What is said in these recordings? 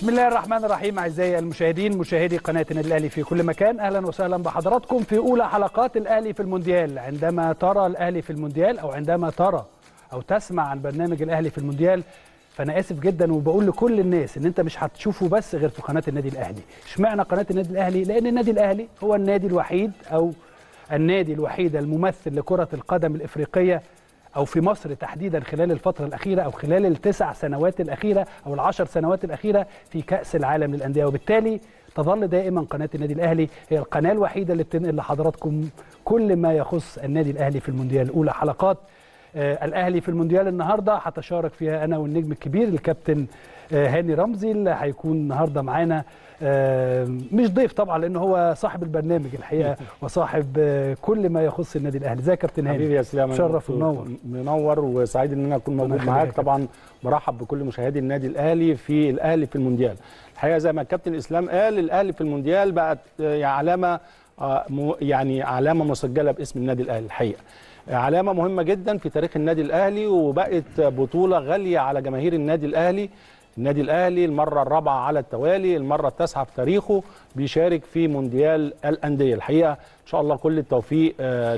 بسم الله الرحمن الرحيم اعزائي المشاهدين مشاهدي قناه النادي الاهلي في كل مكان اهلا وسهلا بحضراتكم في اولى حلقات الاهلي في المونديال عندما ترى الاهلي في المونديال او عندما ترى او تسمع عن برنامج الاهلي في المونديال فانا اسف جدا وبقول لكل الناس ان انت مش هتشوفه بس غير في قناه النادي الاهلي اشمعنى قناه النادي الاهلي لان النادي الاهلي هو النادي الوحيد او النادي الوحيد الممثل لكره القدم الافريقيه او في مصر تحديدا خلال الفتره الاخيره او خلال التسع سنوات الاخيره او العشر سنوات الاخيره في كاس العالم للانديه وبالتالي تظل دائما قناه النادي الاهلي هي القناه الوحيده اللي بتنقل لحضراتكم كل ما يخص النادي الاهلي في المونديال اولى حلقات آه الاهلي في المونديال النهارده هتشارك فيها انا والنجم الكبير الكابتن آه هاني رمزي اللي هيكون النهارده معانا آه مش ضيف طبعا لان هو صاحب البرنامج الحقيقه وصاحب آه كل ما يخص النادي الاهلي ازيك يا كابتن هاني حبيبي يا اسلام مشرف ومنور منور وسعيد ان انا اكون موجود معاك طبعا برحب بكل مشاهدي النادي الاهلي في الاهلي في المونديال الحقيقه زي ما الكابتن اسلام قال الاهلي في المونديال بقت علامه يعني علامه مسجله باسم النادي الاهلي الحقيقه علامه مهمه جدا في تاريخ النادي الاهلي وبقت بطوله غاليه على جماهير النادي الاهلي النادي الاهلي المره الرابعه على التوالي المره التاسعه في تاريخه بيشارك في مونديال الانديه الحقيقه ان شاء الله كل التوفيق آه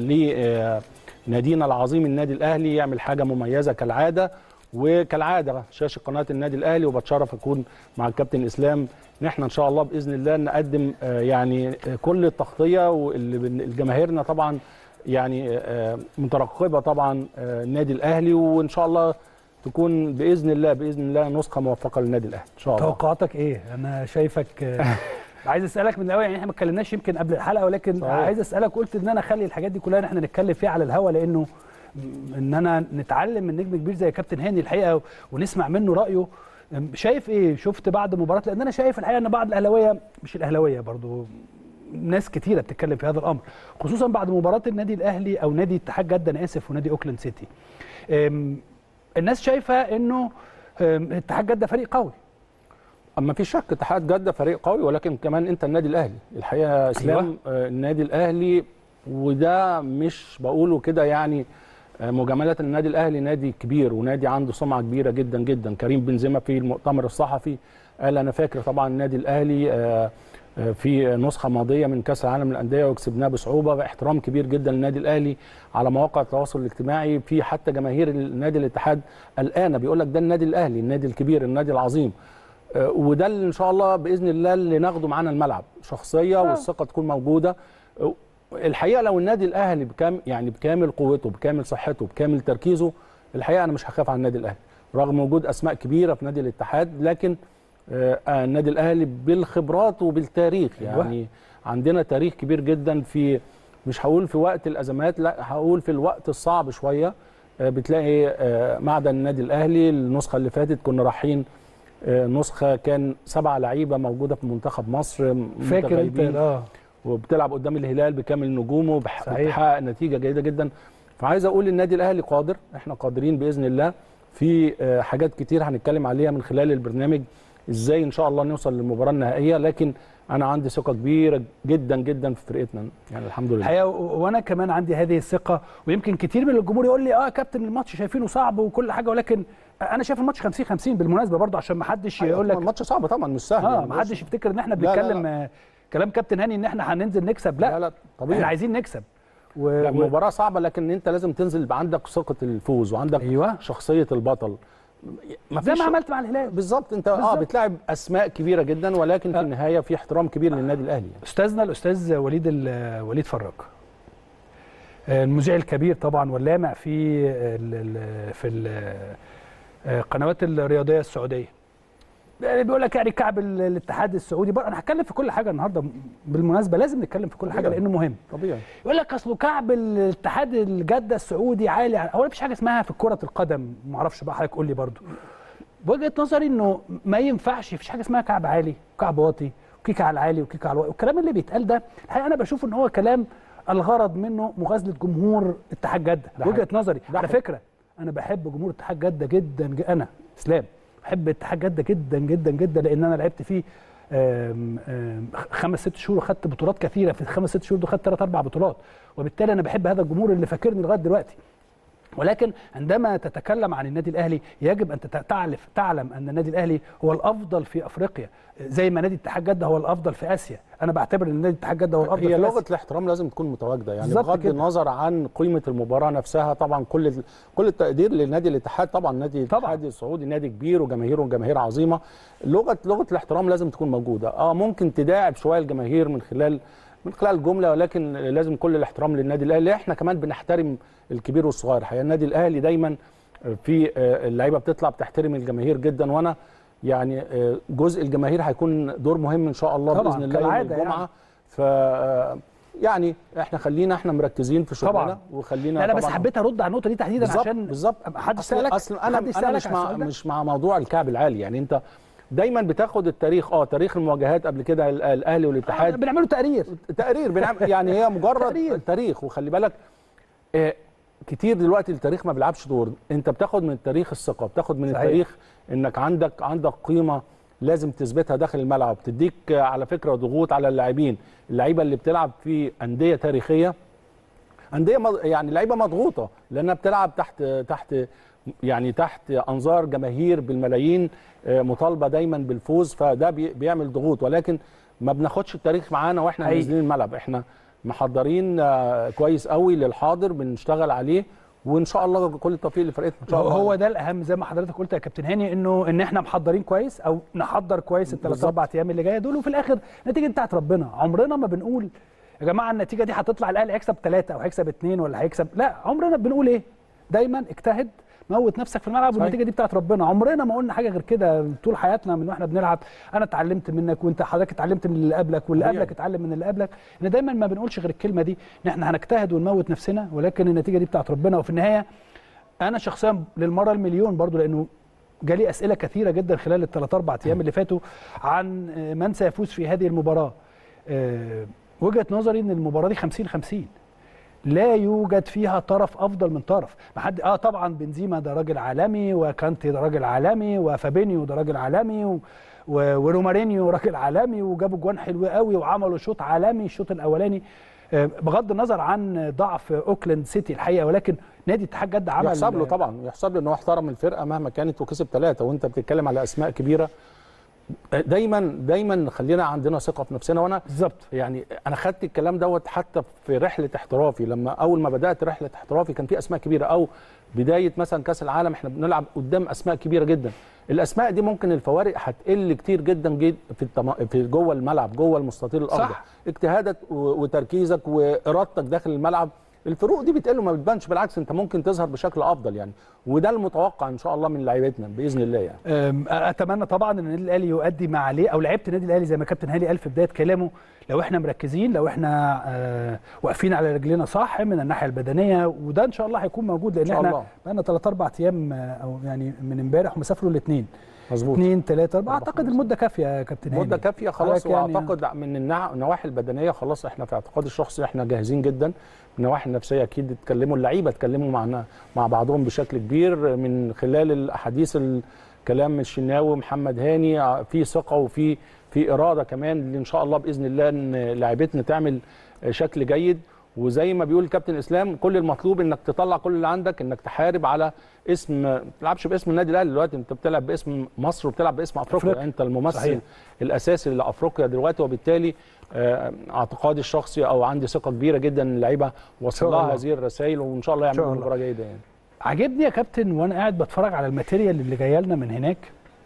لنادينا العظيم النادي الاهلي يعمل حاجه مميزه كالعاده وكالعاده شاشه قناه النادي الاهلي وبتشرف اكون مع الكابتن اسلام ان احنا ان شاء الله باذن الله نقدم آه يعني كل التغطيه واللي جماهيرنا طبعا يعني آه مترقبه طبعا النادي الاهلي وان شاء الله تكون باذن الله باذن الله نسخه موفقه للنادي الاهلي ان شاء الله توقعاتك ايه انا شايفك عايز اسالك من الاول يعني احنا ما اتكلمناش يمكن قبل الحلقه ولكن صحيح. عايز اسالك قلت ان انا اخلي الحاجات دي كلها احنا نتكلم فيها على الهوا لانه ان انا نتعلم من نجم كبير زي كابتن هاني الحقيقه ونسمع منه رايه شايف ايه شفت بعد مباراه لان انا شايف الحقيقه ان بعض الاهلاويه مش الاهلاويه برضو ناس كتيره بتتكلم في هذا الامر خصوصا بعد مباراه النادي الاهلي او نادي اتحاد جده انا اسف ونادي اوكلاند سيتي الناس شايفه انه اتحاد جده فريق قوي اما في شك اتحاد جده فريق قوي ولكن كمان انت النادي الاهلي الحقيقه اسلام أيوة. آه النادي الاهلي وده مش بقوله كده يعني آه مجامله النادي الاهلي نادي كبير ونادي عنده سمعه كبيره جدا جدا كريم بنزيما في المؤتمر الصحفي قال انا فاكر طبعا النادي الاهلي آه في نسخه ماضيه من كاس العالم للانديه وكسبناه بصعوبه باحترام كبير جدا للنادي الاهلي على مواقع التواصل الاجتماعي في حتى جماهير النادي الاتحاد الان بيقول لك ده النادي الاهلي النادي الكبير النادي العظيم وده اللي ان شاء الله باذن الله اللي ناخده معانا الملعب شخصيه والثقه تكون موجوده الحقيقه لو النادي الاهلي بكامل يعني بكامل قوته بكامل صحته بكامل تركيزه الحقيقه انا مش هخاف على النادي الاهلي رغم وجود اسماء كبيره في نادي الاتحاد لكن آه النادي الاهلي بالخبرات وبالتاريخ يعني أيوة. عندنا تاريخ كبير جدا في مش هقول في وقت الازمات لا هقول في الوقت الصعب شويه آه بتلاقي آه معدن النادي الاهلي النسخه اللي فاتت كنا رايحين نسخه كان سبع لعيبه موجوده في منتخب مصر فاكر انت اه وبتلعب قدام الهلال بكامل نجومه وبتحقق نتيجه جيده جدا فعايز اقول النادي الاهلي قادر احنا قادرين باذن الله في حاجات كتير هنتكلم عليها من خلال البرنامج ازاي ان شاء الله نوصل للمباراه النهائيه لكن انا عندي ثقه كبيره جدا جدا في فرقتنا يعني الحمد لله الحقيقه وانا كمان عندي هذه الثقه ويمكن كتير من الجمهور يقول لي اه كابتن الماتش شايفينه صعب وكل حاجه ولكن انا شايف الماتش 50 50 بالمناسبه برضه عشان ما حدش يقول لك الماتش صعب طبعا مش سهل اه ما حدش يفتكر ان احنا بنتكلم لا لا. كلام كابتن هاني ان احنا هننزل نكسب لا لا, لا طبيعي احنا عايزين نكسب و... المباراه صعبه لكن انت لازم تنزل يبقى عندك ثقه الفوز وعندك أيوة. شخصيه البطل ما زي ما عملت مع الهلال بالظبط انت بالزبط. اه بتلاعب اسماء كبيره جدا ولكن في النهايه في احترام كبير للنادي الاهلي يعني. استاذنا الاستاذ وليد وليد فراج المذيع الكبير طبعا واللامع في ال في القنوات الرياضيه السعوديه بيقول لك يعني كعب الاتحاد السعودي انا هتكلم في كل حاجه النهارده بالمناسبه لازم نتكلم في كل حاجه لانه مهم طبيعي يقول لك اصله كعب الاتحاد الجده السعودي عالي هو مفيش حاجه اسمها في كره القدم ما اعرفش بقى حضرتك قول لي برضو بوجهه نظري انه ما ينفعش مفيش حاجه اسمها كعب عالي وكعب واطي وكيك على العالي وكيك على الواطي والكلام اللي بيتقال ده الحقيقه انا بشوف ان هو كلام الغرض منه مغازله جمهور اتحاد جده وجهه نظري على فكره انا بحب جمهور اتحاد جده جدا, جدا انا اسلام بحب اتحاد جده جدا جدا جدا لان انا لعبت فيه آم آم خمس ست شهور وخدت بطولات كثيره في الخمس ست شهور دول خدت ثلاث اربع بطولات وبالتالي انا بحب هذا الجمهور اللي فاكرني لغايه دلوقتي ولكن عندما تتكلم عن النادي الاهلي يجب ان تت- تعرف تعلم ان النادي الاهلي هو الافضل في افريقيا زي ما نادي اتحاد جده هو الافضل في اسيا انا بعتبر ان نادي اتحاد جده هو الافضل هي في لغه آسيا. الاحترام لازم تكون متواجده يعني بالظبط بغض كده. النظر عن قيمه المباراه نفسها طبعا كل كل التقدير لنادي الاتحاد طبعا نادي طبعاً. الاتحاد السعودي نادي كبير وجماهيره جماهير عظيمه لغه لغه الاحترام لازم تكون موجوده اه ممكن تداعب شويه الجماهير من خلال من خلال الجمله ولكن لازم كل الاحترام للنادي الاهلي احنا كمان بنحترم الكبير والصغير الحقيقه النادي الاهلي دايما في آه، اللعيبه بتطلع بتحترم الجماهير جدا وانا يعني آه، جزء الجماهير هيكون دور مهم ان شاء الله طبعاً، باذن الله يوم كالعادة الجمعه يعني. ف يعني احنا خلينا احنا مركزين في شغلنا طبعاً. وخلينا لا انا بس طبعاً حبيت ارد على النقطه دي تحديدا بالظبط عشان بالظبط حد اصل سالك اصل انا حد انا سالك مش على مع السؤال ده؟ مش مع موضوع الكعب العالي يعني انت دايما بتاخد التاريخ اه تاريخ المواجهات قبل كده ال- الاهلي آه، والاتحاد بنعمله تقرير تقرير بنعمل يعني هي مجرد تقرير. تاريخ وخلي بالك آه كتير دلوقتي التاريخ ما بيلعبش دور انت بتاخد من التاريخ الثقه بتاخد من صحيح. التاريخ انك عندك عندك قيمه لازم تثبتها داخل الملعب تديك آه، على فكره ضغوط على اللاعبين اللعيبه اللي بتلعب في انديه تاريخيه انديه مض- يعني لعيبه مضغوطه لانها بتلعب تحت تحت يعني تحت انظار جماهير بالملايين آه، مطالبه دايما بالفوز فده بي- بيعمل ضغوط ولكن ما بناخدش التاريخ معانا واحنا حقيقي. نازلين الملعب احنا محضرين آه، كويس قوي للحاضر بنشتغل عليه وان شاء الله كل التوفيق لفرقتنا ان شاء هو, الله هو ده الاهم زي ما حضرتك قلت يا كابتن هاني انه ان احنا محضرين كويس او نحضر كويس الثلاث بالظبط. اربع ايام اللي جايه دول وفي الاخر النتيجه بتاعت ربنا عمرنا ما بنقول يا جماعه النتيجه دي هتطلع الاهلي هيكسب ثلاثه او هيكسب اثنين ولا هيكسب لا عمرنا بنقول ايه دايما اجتهد موت نفسك في الملعب صحيح. والنتيجه دي بتاعت ربنا عمرنا ما قلنا حاجه غير كده طول حياتنا من واحنا بنلعب انا اتعلمت منك وانت حضرتك اتعلمت من اللي قبلك واللي طبيعي. قبلك اتعلم من اللي قبلك ان دايما ما بنقولش غير الكلمه دي ان احنا هنجتهد ونموت نفسنا ولكن النتيجه دي بتاعت ربنا وفي النهايه انا شخصيا للمره المليون برضو لانه جالي اسئله كثيره جدا خلال الثلاث اربع ايام اللي فاتوا عن آه، من سيفوز في هذه المباراه آه، وجهه نظري ان المباراه دي 50 50 لا يوجد فيها طرف افضل من طرف ما حد اه طبعا بنزيما ده راجل عالمي وكانتي ده راجل عالمي وفابينيو ده راجل عالمي و... و... ورومارينيو راجل عالمي وجابوا جوان حلو قوي وعملوا شوط عالمي الشوط الاولاني آه، بغض النظر عن ضعف اوكلاند سيتي الحقيقه ولكن نادي اتحاد جده عمل يحسب له طبعا يحسب له ان هو احترم الفرقه مهما كانت وكسب ثلاثه وانت بتتكلم على اسماء كبيره دايما دايما خلينا عندنا ثقه في نفسنا وانا بالظبط يعني انا خدت الكلام دوت حتى في رحله احترافي لما اول ما بدات رحله احترافي كان في اسماء كبيره او بدايه مثلا كاس العالم احنا بنلعب قدام اسماء كبيره جدا الاسماء دي ممكن الفوارق هتقل كتير جدا جد في التم... في جوه الملعب جوه المستطيل الاخضر صح. اجتهادك و... وتركيزك وارادتك داخل الملعب الفروق دي بتقل وما بتبانش بالعكس انت ممكن تظهر بشكل افضل يعني وده المتوقع ان شاء الله من لعيبتنا باذن الله يعني أم، اتمنى طبعا ان النادي الاهلي يؤدي ما عليه او لعيبه النادي الاهلي زي ما كابتن هاني قال في بدايه كلامه لو احنا مركزين لو احنا آه، واقفين على رجلينا صح من الناحيه البدنيه وده ان شاء الله هيكون موجود لان إن شاء احنا الله. بقالنا ثلاث اربع ايام آه، او يعني من امبارح ومسافروا الاثنين مظبوط اثنين ثلاثه اربعه اعتقد المده كافيه يا كابتن هاني مده كافيه خلاص حضرتك يعني- واعتقد من النع- النواحي البدنيه خلاص احنا في اعتقادي الشخصي احنا جاهزين جدا من النواحي النفسيه اكيد اتكلموا اللعيبه اتكلموا معنا مع بعضهم بشكل كبير من خلال الاحاديث الكلام من الشناوي ومحمد هاني في ثقه وفي في اراده كمان اللي ان شاء الله باذن الله ان لعيبتنا تعمل شكل جيد وزي ما بيقول الكابتن اسلام كل المطلوب انك تطلع كل اللي عندك انك تحارب على اسم ما بتلعبش باسم النادي الاهلي دلوقتي انت بتلعب باسم مصر وبتلعب باسم افريقيا, أفريقيا. أفريقيا. انت الممثل صحيح. صحيح. الاساسي لافريقيا دلوقتي وبالتالي آه، اعتقادي الشخصي او عندي ثقه كبيره جدا ان اللعيبه وصل شاء لها الله. هذه الرسائل وان شاء الله إن شاء يعملوا الله. مباراه جيده يعني عجبني يا كابتن وانا قاعد بتفرج على الماتيريال اللي جايه لنا من هناك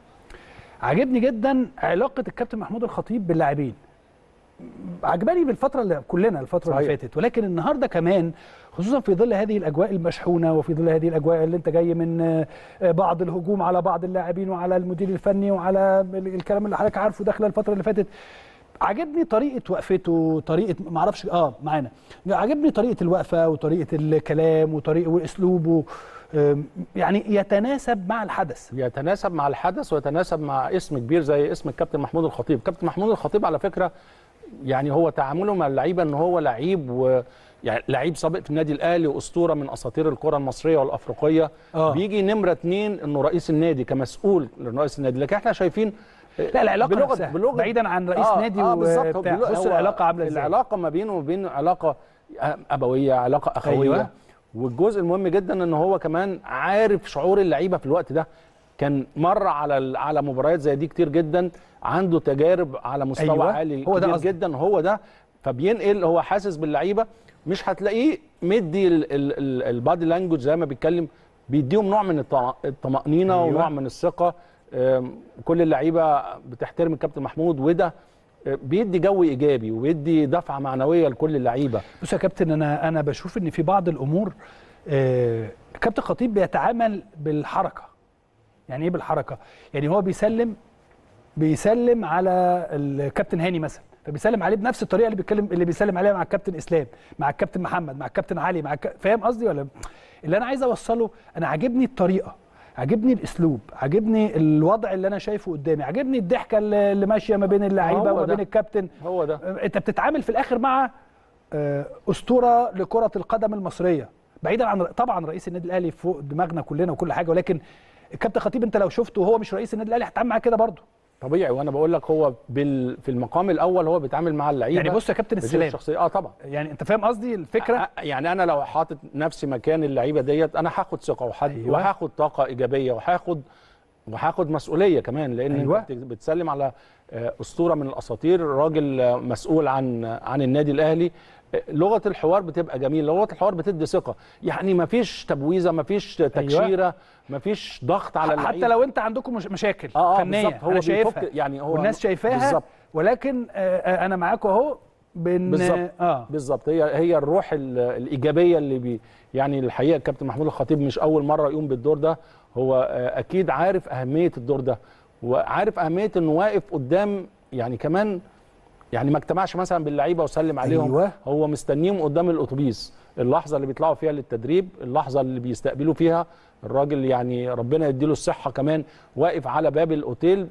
عجبني جدا علاقه الكابتن محمود الخطيب باللاعبين عجباني بالفتره اللي كلنا الفتره اللي صحيح. فاتت ولكن النهارده كمان خصوصا في ظل هذه الاجواء المشحونه وفي ظل هذه الاجواء اللي انت جاي من آه، آه، بعض الهجوم على بعض اللاعبين وعلى المدير الفني وعلى ال- الكلام اللي حضرتك عارفه داخل الفتره اللي فاتت عجبني طريقه وقفته طريقه ما اعرفش اه معانا عجبني طريقه الوقفه وطريقه الكلام وطريقه واسلوبه آم، يعني يتناسب مع الحدث يتناسب مع الحدث ويتناسب مع اسم كبير زي اسم الكابتن محمود الخطيب كابتن محمود الخطيب على فكره يعني هو تعامله مع اللعيبه ان هو لعيب و يعني لعيب سابق في النادي الاهلي واسطوره من اساطير الكره المصريه والافريقيه آه. بيجي نمره اثنين انه رئيس النادي كمسؤول لرئيس النادي لكن احنا شايفين لا العلاقه بلغة- نفسها بلغة- بعيدا عن رئيس نادي بالظبط. وبتاع بلغة- بص هو العلاقه عامله ازاي العلاقه ما بينه وبين علاقه ابويه علاقه اخويه أيوة. أيوة. والجزء المهم جدا ان هو كمان عارف شعور اللعيبه في الوقت ده كان مر على ال- على مباريات زي دي كتير جدا عنده تجارب على مستوى أيوة، عالي هو ده كتير قصدي. جدا هو ده فبينقل هو حاسس باللعيبه مش هتلاقيه مدي البادي لانجوج زي ما بيتكلم بيديهم نوع من الطم- الطمانينه أيوة. أيوة. ونوع من الثقه آم، كل اللعيبه بتحترم الكابتن محمود وده آه، بيدي جو ايجابي وبيدي دفعه معنويه لكل اللعيبه بص يا كابتن انا انا بشوف ان في بعض الامور آه، كابتن خطيب بيتعامل بالحركه يعني ايه بالحركه يعني هو بيسلم بيسلم على الكابتن هاني مثلا فبيسلم عليه بنفس الطريقه اللي بيتكلم اللي بيسلم عليها مع الكابتن اسلام مع الكابتن محمد مع الكابتن علي مع الك... فاهم قصدي ولا اللي انا عايز اوصله انا عاجبني الطريقه عاجبني الاسلوب عاجبني الوضع اللي انا شايفه قدامي عاجبني الضحكه اللي اللي ماشيه ما بين اللعيبه هو وما ده. بين الكابتن هو ده انت بتتعامل في الاخر مع آه، اسطوره لكره القدم المصريه بعيدا عن طبعا رئيس النادي الاهلي فوق دماغنا كلنا وكل حاجه ولكن الكابتن خطيب انت لو شفته وهو مش رئيس النادي الاهلي هتتعامل معاه كده برضه طبيعي وانا بقول لك هو بال في المقام الاول هو بيتعامل مع اللعيبه يعني بص يا كابتن بصيغة السلام شخصيه اه طبعا يعني انت فاهم قصدي الفكره أ- يعني انا لو حاطط نفسي مكان اللعيبه ديت انا هاخد ثقه وحد أيوة. أيوة. وهاخد طاقه ايجابيه وهاخد وهاخد مسؤوليه كمان لان أيوة. أيوة. انت بتسلم على آه، اسطوره من الاساطير راجل آه، مسؤول عن عن النادي الاهلي آه، لغه الحوار بتبقى جميله لغه الحوار بتدي ثقه يعني ما فيش تبويزه ما فيش تكشيره ما فيش ضغط على حتى اللعيبه لو انت عندكم مش مشاكل اه اه فنيه بالظبط هو انا بيفك شايفها يعني هو والناس شايفاها بالظبط ولكن آه، آه، انا معاكم اهو بن بالظبط. اه بالظبط هي هي الروح ال- الايجابيه اللي بي يعني الحقيقه الكابتن محمود الخطيب مش اول مره يقوم بالدور ده هو آه، اكيد عارف اهميه الدور ده وعارف اهميه انه واقف قدام يعني كمان يعني ما اجتمعش مثلا باللعيبه وسلم عليهم أيوة. هو مستنيهم قدام الاتوبيس اللحظه اللي بيطلعوا فيها للتدريب اللحظه اللي بيستقبلوا فيها الراجل يعني ربنا يديله الصحه كمان واقف على باب الاوتيل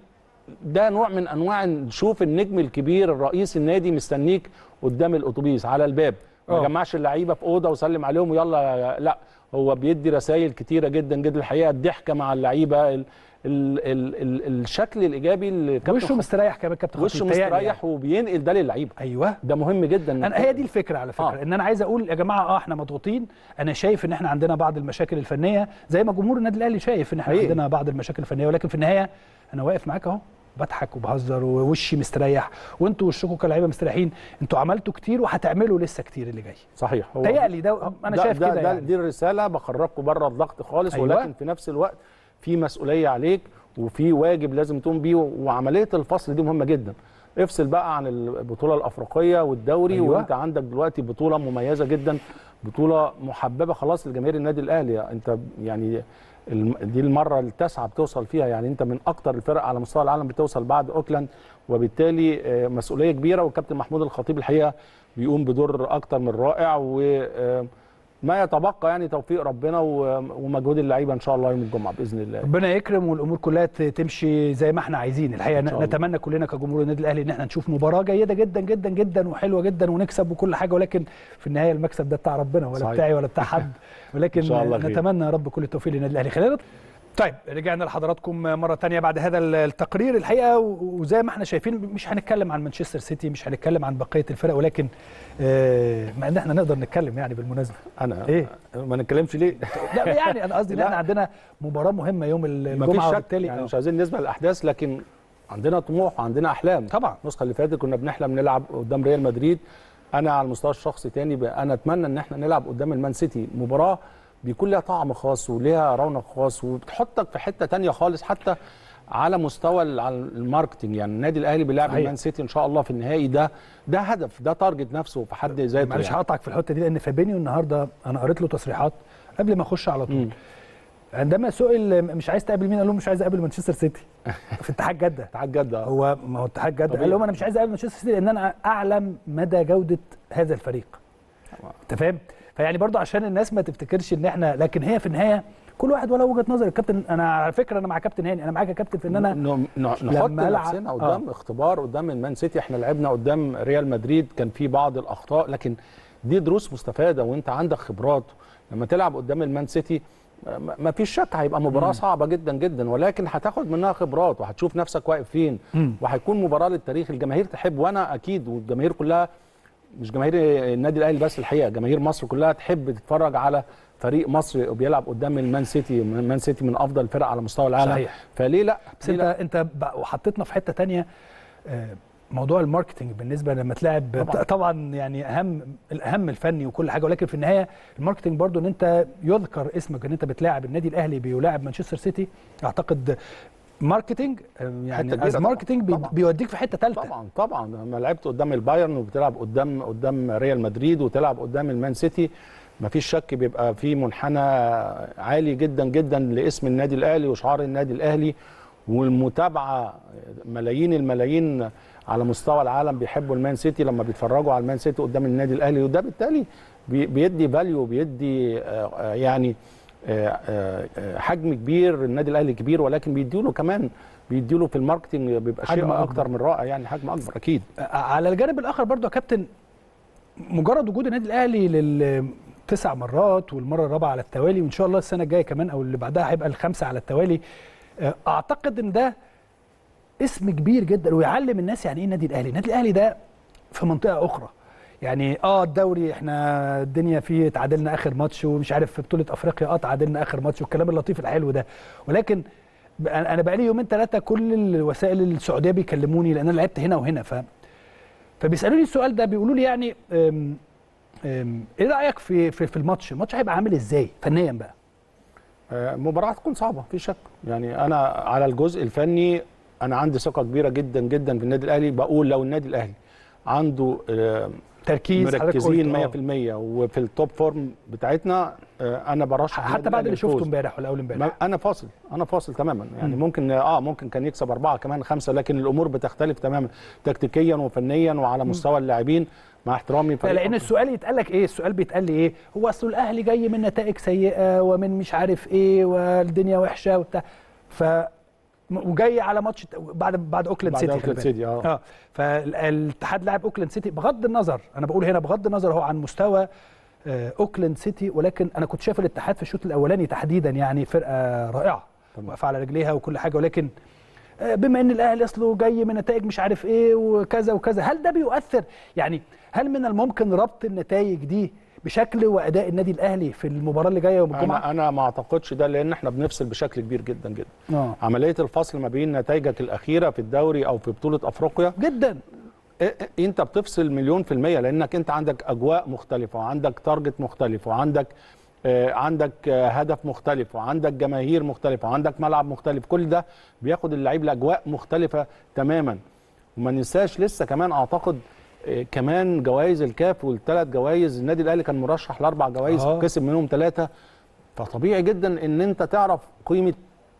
ده نوع من انواع نشوف النجم الكبير الرئيس النادي مستنيك قدام الاتوبيس على الباب ما آه. جمعش اللعيبه في اوضه وسلم عليهم ويلا لا هو بيدي رسائل كتيره جدا جدا الحقيقه الضحكه مع اللعيبه ال ال ال ال الشكل الايجابي اللي كابتن وشه خطيب- مستريح كمان كابتن وشه خطيب، تهيألي مستريح وبينقل ده للعيبه يعني. ايوه ده مهم جدا انا هي دي الفكره على فكره آه. ان انا عايز اقول يا جماعه اه احنا مضغوطين انا شايف ان احنا عندنا بعض المشاكل الفنيه زي ما جمهور النادي الاهلي شايف ان احنا حقيقي. عندنا بعض المشاكل الفنيه ولكن في النهايه انا واقف معاك اهو بضحك وبهزر ووشي مستريح وانتوا وشكم كلاعيبه مستريحين انتوا عملتوا كتير وهتعملوا لسه كتير اللي جاي صحيح هو تهيألي ده انا ده شايف ده كده ده يعني دي الرساله بخرجكم بره الضغط خالص أيوة. أيوة. ولكن في نفس الوقت في مسؤوليه عليك وفي واجب لازم تقوم بيه وعمليه الفصل دي مهمه جدا افصل بقى عن البطوله الافريقيه والدوري أيوة. أيوة. وانت عندك دلوقتي بطوله مميزه جدا بطوله محببه خلاص لجماهير النادي الاهلي انت يعني الم- دي المره التاسعه بتوصل فيها يعني انت من اكتر الفرق على مستوى العالم بتوصل بعد اوكلاند وبالتالي آه، مسؤوليه كبيره والكابتن محمود الخطيب الحقيقه بيقوم بدور اكتر من رائع وما يتبقى يعني توفيق ربنا و- ومجهود اللعيبه ان شاء الله يوم الجمعه باذن الله ربنا يكرم والامور كلها ت- تمشي زي ما احنا عايزين الحقيقه إن شاء الله. نتمنى كلنا كجمهور النادي الاهلي ان احنا نشوف مباراه جيده جدا جدا جدا وحلوه جدا ونكسب وكل حاجه ولكن في النهايه المكسب ده بتاع ربنا ولا صحيح. بتاعي ولا بتاع حد ولكن إن شاء الله خير. نتمنى يا رب كل التوفيق للنادي الاهلي خلينا نط- طيب رجعنا لحضراتكم مره تانية بعد هذا التقرير الحقيقه و- وزي ما احنا شايفين مش هنتكلم عن مانشستر سيتي مش هنتكلم عن بقيه الفرق ولكن آه، مع ان احنا نقدر نتكلم يعني بالمناسبه انا إيه؟ ما نتكلمش ليه لا يعني انا قصدي ان لا. احنا عندنا مباراه مهمه يوم مفيش الجمعه شك وبالتالي يعني آه. مش عايزين نسبه للاحداث لكن عندنا طموح وعندنا احلام طبعا النسخه اللي فاتت كنا بنحلم نلعب قدام ريال مدريد انا على المستوى الشخصي تاني ب- انا اتمنى ان احنا نلعب قدام المان سيتي مباراه بيكون لها طعم خاص وليها رونق خاص وبتحطك في حته تانية خالص حتى على مستوى ال- على الماركتنج يعني النادي الاهلي بيلعب صحيح. المان سيتي ان شاء الله في النهائي ده ده هدف ده تارجت نفسه في حد ذاته معلش يعني. هقطعك في الحته دي لان فابينيو النهارده انا قريت له تصريحات قبل ما اخش على طول مم. عندما سئل مش عايز تقابل مين قال لهم مش عايز اقابل مانشستر سيتي في اتحاد جده اتحاد جده هو ما هو اتحاد جده طبيعي. قال لهم انا مش عايز اقابل مانشستر سيتي لان انا اعلم مدى جوده هذا الفريق انت فاهم فيعني برضو عشان الناس ما تفتكرش ان احنا لكن هي في النهايه كل واحد وله وجهه نظر الكابتن انا على فكره انا مع كابتن هاني انا معاك يا كابتن في ان انا ن- ن- نحط لما ألعب- نفسنا قدام آه. اختبار قدام المان سيتي احنا لعبنا قدام ريال مدريد كان في بعض الاخطاء لكن دي دروس مستفاده وانت عندك خبرات لما تلعب قدام المان سيتي ما فيش شك هيبقى مباراه صعبه جدا جدا ولكن هتاخد منها خبرات وهتشوف نفسك واقف فين مم. وهيكون مباراه للتاريخ الجماهير تحب وانا اكيد والجماهير كلها مش جماهير النادي الاهلي بس الحقيقه جماهير مصر كلها تحب تتفرج على فريق مصري بيلعب قدام المان سيتي المان سيتي من افضل الفرق على مستوى العالم صحيح. فليه لا بس ليه انت لا؟ انت بقى- وحطيتنا في حته تانية آه، موضوع الماركتنج بالنسبه لما تلعب طبعاً. طبعا, طبعا يعني اهم الاهم الفني وكل حاجه ولكن في النهايه الماركتنج برضو ان انت يذكر اسمك ان انت بتلاعب النادي الاهلي بيلاعب مانشستر سيتي اعتقد ماركتنج آه، حتة يعني كبيرة از طبعاً. ماركتنج بي- طبعاً. بيوديك في حته ثالثه طبعا طبعا لما لعبت قدام البايرن وبتلعب قدام قدام ريال مدريد وتلعب قدام المان سيتي مفيش شك بيبقى في منحنى عالي جدا جدا لاسم النادي الاهلي وشعار النادي الاهلي والمتابعه ملايين الملايين على مستوى العالم بيحبوا المان سيتي لما بيتفرجوا على المان سيتي قدام النادي الاهلي وده بالتالي بي- بيدي فاليو بيدي آه، آه، يعني آه، آه، آه، حجم كبير النادي الاهلي كبير ولكن بيديله كمان بيديله في الماركتنج بيبقى حجم شيء أكبر. اكتر من رائع يعني حجم اكبر اكيد على الجانب الاخر برضو يا كابتن مجرد وجود النادي الاهلي للتسع مرات والمره الرابعه على التوالي وان شاء الله السنه الجايه كمان او اللي بعدها هيبقى الخمسه على التوالي آه، اعتقد ان ده اسم كبير جدا ويعلم الناس يعني ايه النادي الاهلي النادي الاهلي ده في منطقه اخرى يعني اه الدوري احنا الدنيا فيه تعادلنا اخر ماتش ومش عارف في بطوله افريقيا اه تعادلنا اخر ماتش والكلام اللطيف الحلو ده ولكن ب- انا أنا بقالي يومين ثلاثه كل الوسائل السعوديه بيكلموني لان انا لعبت هنا وهنا ف فبيسالوني السؤال ده بيقولوا لي يعني أم أم ايه رايك في في, في الماتش الماتش هيبقى عامل ازاي فنيا بقى آه، مباراة هتكون صعبة في شك يعني أنا على الجزء الفني أنا عندي ثقة كبيرة جدا جدا في النادي الأهلي بقول لو النادي الأهلي عنده آه، تركيز حضرتك مركزين قلت، 100% آه. وفي التوب فورم بتاعتنا آه، أنا برشح النادي حتى بعد الأهلي اللي شفته للفوز. امبارح ولا اول ما- امبارح انا فاصل انا فاصل تماما يعني مم. ممكن اه ممكن كان يكسب اربعه كمان خمسه لكن الامور بتختلف تماما تكتيكيا وفنيا وعلى مستوى اللاعبين مع احترامي لا فريق لان أقوى. السؤال يتقال لك ايه السؤال بيتقال لي ايه هو اصل الاهلي جاي من نتائج سيئه ومن مش عارف ايه والدنيا وحشه وبتاع ف وجاي على ماتش بعد بعد اوكلاند بعد سيتي خلي أوكلاند بالك. سيتي، آه. اه فالاتحاد لاعب اوكلاند سيتي بغض النظر انا بقول هنا بغض النظر هو عن مستوى آه، اوكلاند سيتي ولكن انا كنت شايف الاتحاد في الشوط الاولاني تحديدا يعني فرقه رائعه تمام. واقفه على رجليها وكل حاجه ولكن آه، بما ان الاهلي اصله جاي من نتائج مش عارف ايه وكذا وكذا هل ده بيؤثر يعني هل من الممكن ربط النتائج دي بشكل واداء النادي الاهلي في المباراه اللي جايه يوم الجمعه انا انا ما اعتقدش ده لان احنا بنفصل بشكل كبير جدا جدا اه عمليه الفصل ما بين نتائجك الاخيره في الدوري او في بطوله افريقيا جدا إيه- إيه- انت بتفصل مليون في المية لانك انت عندك اجواء مختلفة وعندك تارجت مختلف وعندك آه، عندك آه، هدف مختلف وعندك جماهير مختلفة وعندك ملعب مختلف كل ده بياخد اللعيب لاجواء مختلفة تماما وما ننساش لسه كمان اعتقد آه، كمان جوائز الكاف والثلاث جوائز النادي الاهلي كان مرشح لاربع جوائز آه. وكسب منهم ثلاثة فطبيعي جدا ان انت تعرف قيمة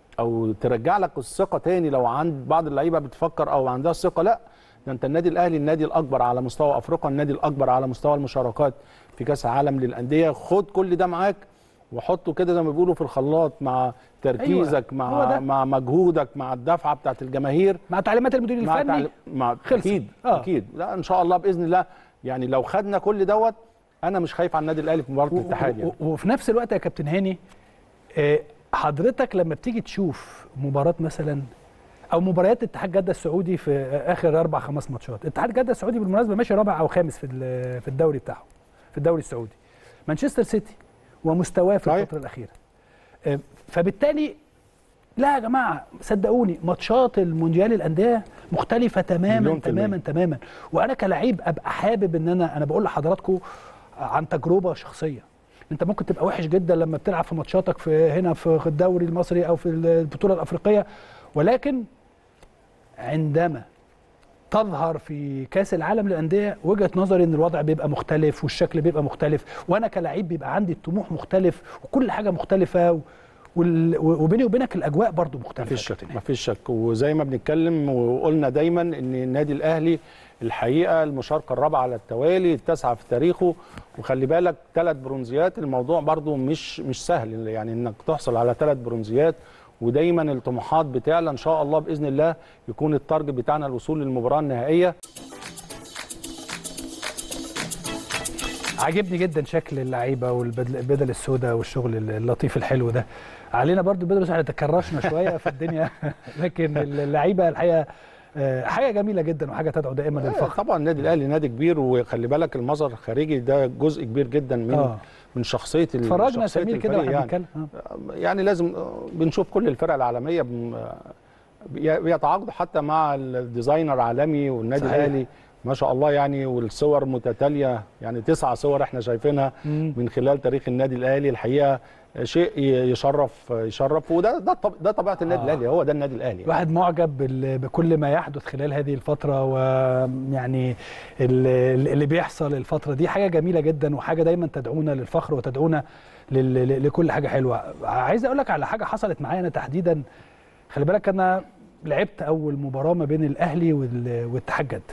او ترجع لك الثقه تاني لو عند بعض اللعيبه بتفكر او عندها الثقه لا ده انت النادي الاهلي النادي الاكبر على مستوى افريقيا النادي الاكبر على مستوى المشاركات في كاس العالم للانديه خد كل ده معاك وحطه كده زي ما بيقولوا في الخلاط مع تركيزك أيوة، هو ده. مع مع مجهودك مع الدفعه بتاعت الجماهير مع تعليمات المدير مع الفني تعليم مع خلصت. اكيد آه. اكيد لا ان شاء الله باذن الله يعني لو خدنا كل دوت انا مش خايف على النادي الاهلي في مباراه و- الاتحاد يعني و- وفي نفس الوقت يا كابتن هاني آه، حضرتك لما بتيجي تشوف مباراه مثلا او مباريات اتحاد جده السعودي في آه، اخر اربع خمس ماتشات اتحاد جده السعودي بالمناسبه ماشي رابع او خامس في ال- في الدوري بتاعه في الدوري السعودي مانشستر سيتي ومستواه في صحيح. الفتره الاخيره آه، فبالتالي لا يا جماعه صدقوني ماتشات المونديال الانديه مختلفه تماما مليون في المية. تماما تماما وانا كلعيب ابقى حابب ان انا انا بقول لحضراتكم عن تجربه شخصيه انت ممكن تبقى وحش جدا لما بتلعب في ماتشاتك في هنا في الدوري المصري او في البطوله الافريقيه ولكن عندما تظهر في كاس العالم للانديه وجهه نظري ان الوضع بيبقى مختلف والشكل بيبقى مختلف وانا كلاعب بيبقى عندي الطموح مختلف وكل حاجه مختلفه و- وال- وبيني وبينك الاجواء برضو مختلفه مفيش يا شك كابتن مفيش شك وزي ما بنتكلم وقلنا دايما ان النادي الاهلي الحقيقه المشاركه الرابعه على التوالي التاسعه في تاريخه وخلي بالك ثلاث برونزيات الموضوع برضو مش مش سهل يعني انك تحصل على ثلاث برونزيات ودايما الطموحات بتعلى ان شاء الله باذن الله يكون التارجت بتاعنا الوصول للمباراه النهائيه عاجبني جدا شكل اللعيبه والبدل السوداء والشغل اللطيف الحلو ده علينا برضو البدل بس احنا تكرشنا شويه في الدنيا لكن اللعيبه الحقيقه آه، حاجه جميله جدا وحاجه تدعو دائما للفخر طبعا النادي الاهلي نادي كبير وخلي بالك المظهر الخارجي ده جزء كبير جدا من آه. من شخصيه ال- اتفرجنا شخصية سمير كده الفريق واحنا يعني. بنتكلم آه. يعني لازم بنشوف كل الفرق العالميه بن- بي- بيتعاقدوا حتى مع الديزاينر العالمي والنادي صحيح. الاهلي ما شاء الله يعني والصور متتاليه يعني تسع صور احنا شايفينها مم. من خلال تاريخ النادي الاهلي الحقيقه شيء ي- يشرف يشرف وده ده طب- ده طبيعه النادي آه. الاهلي هو ده النادي الاهلي الواحد معجب بال- بكل ما يحدث خلال هذه الفترة ويعني ال- اللي بيحصل الفترة دي حاجة جميلة جدا وحاجة دايما تدعونا للفخر وتدعونا لل- ل- لكل حاجة حلوة عايز أقول لك على حاجة حصلت معايا أنا تحديدا خلي بالك أنا لعبت أول مباراة ما بين الأهلي وال- واتحاد جدة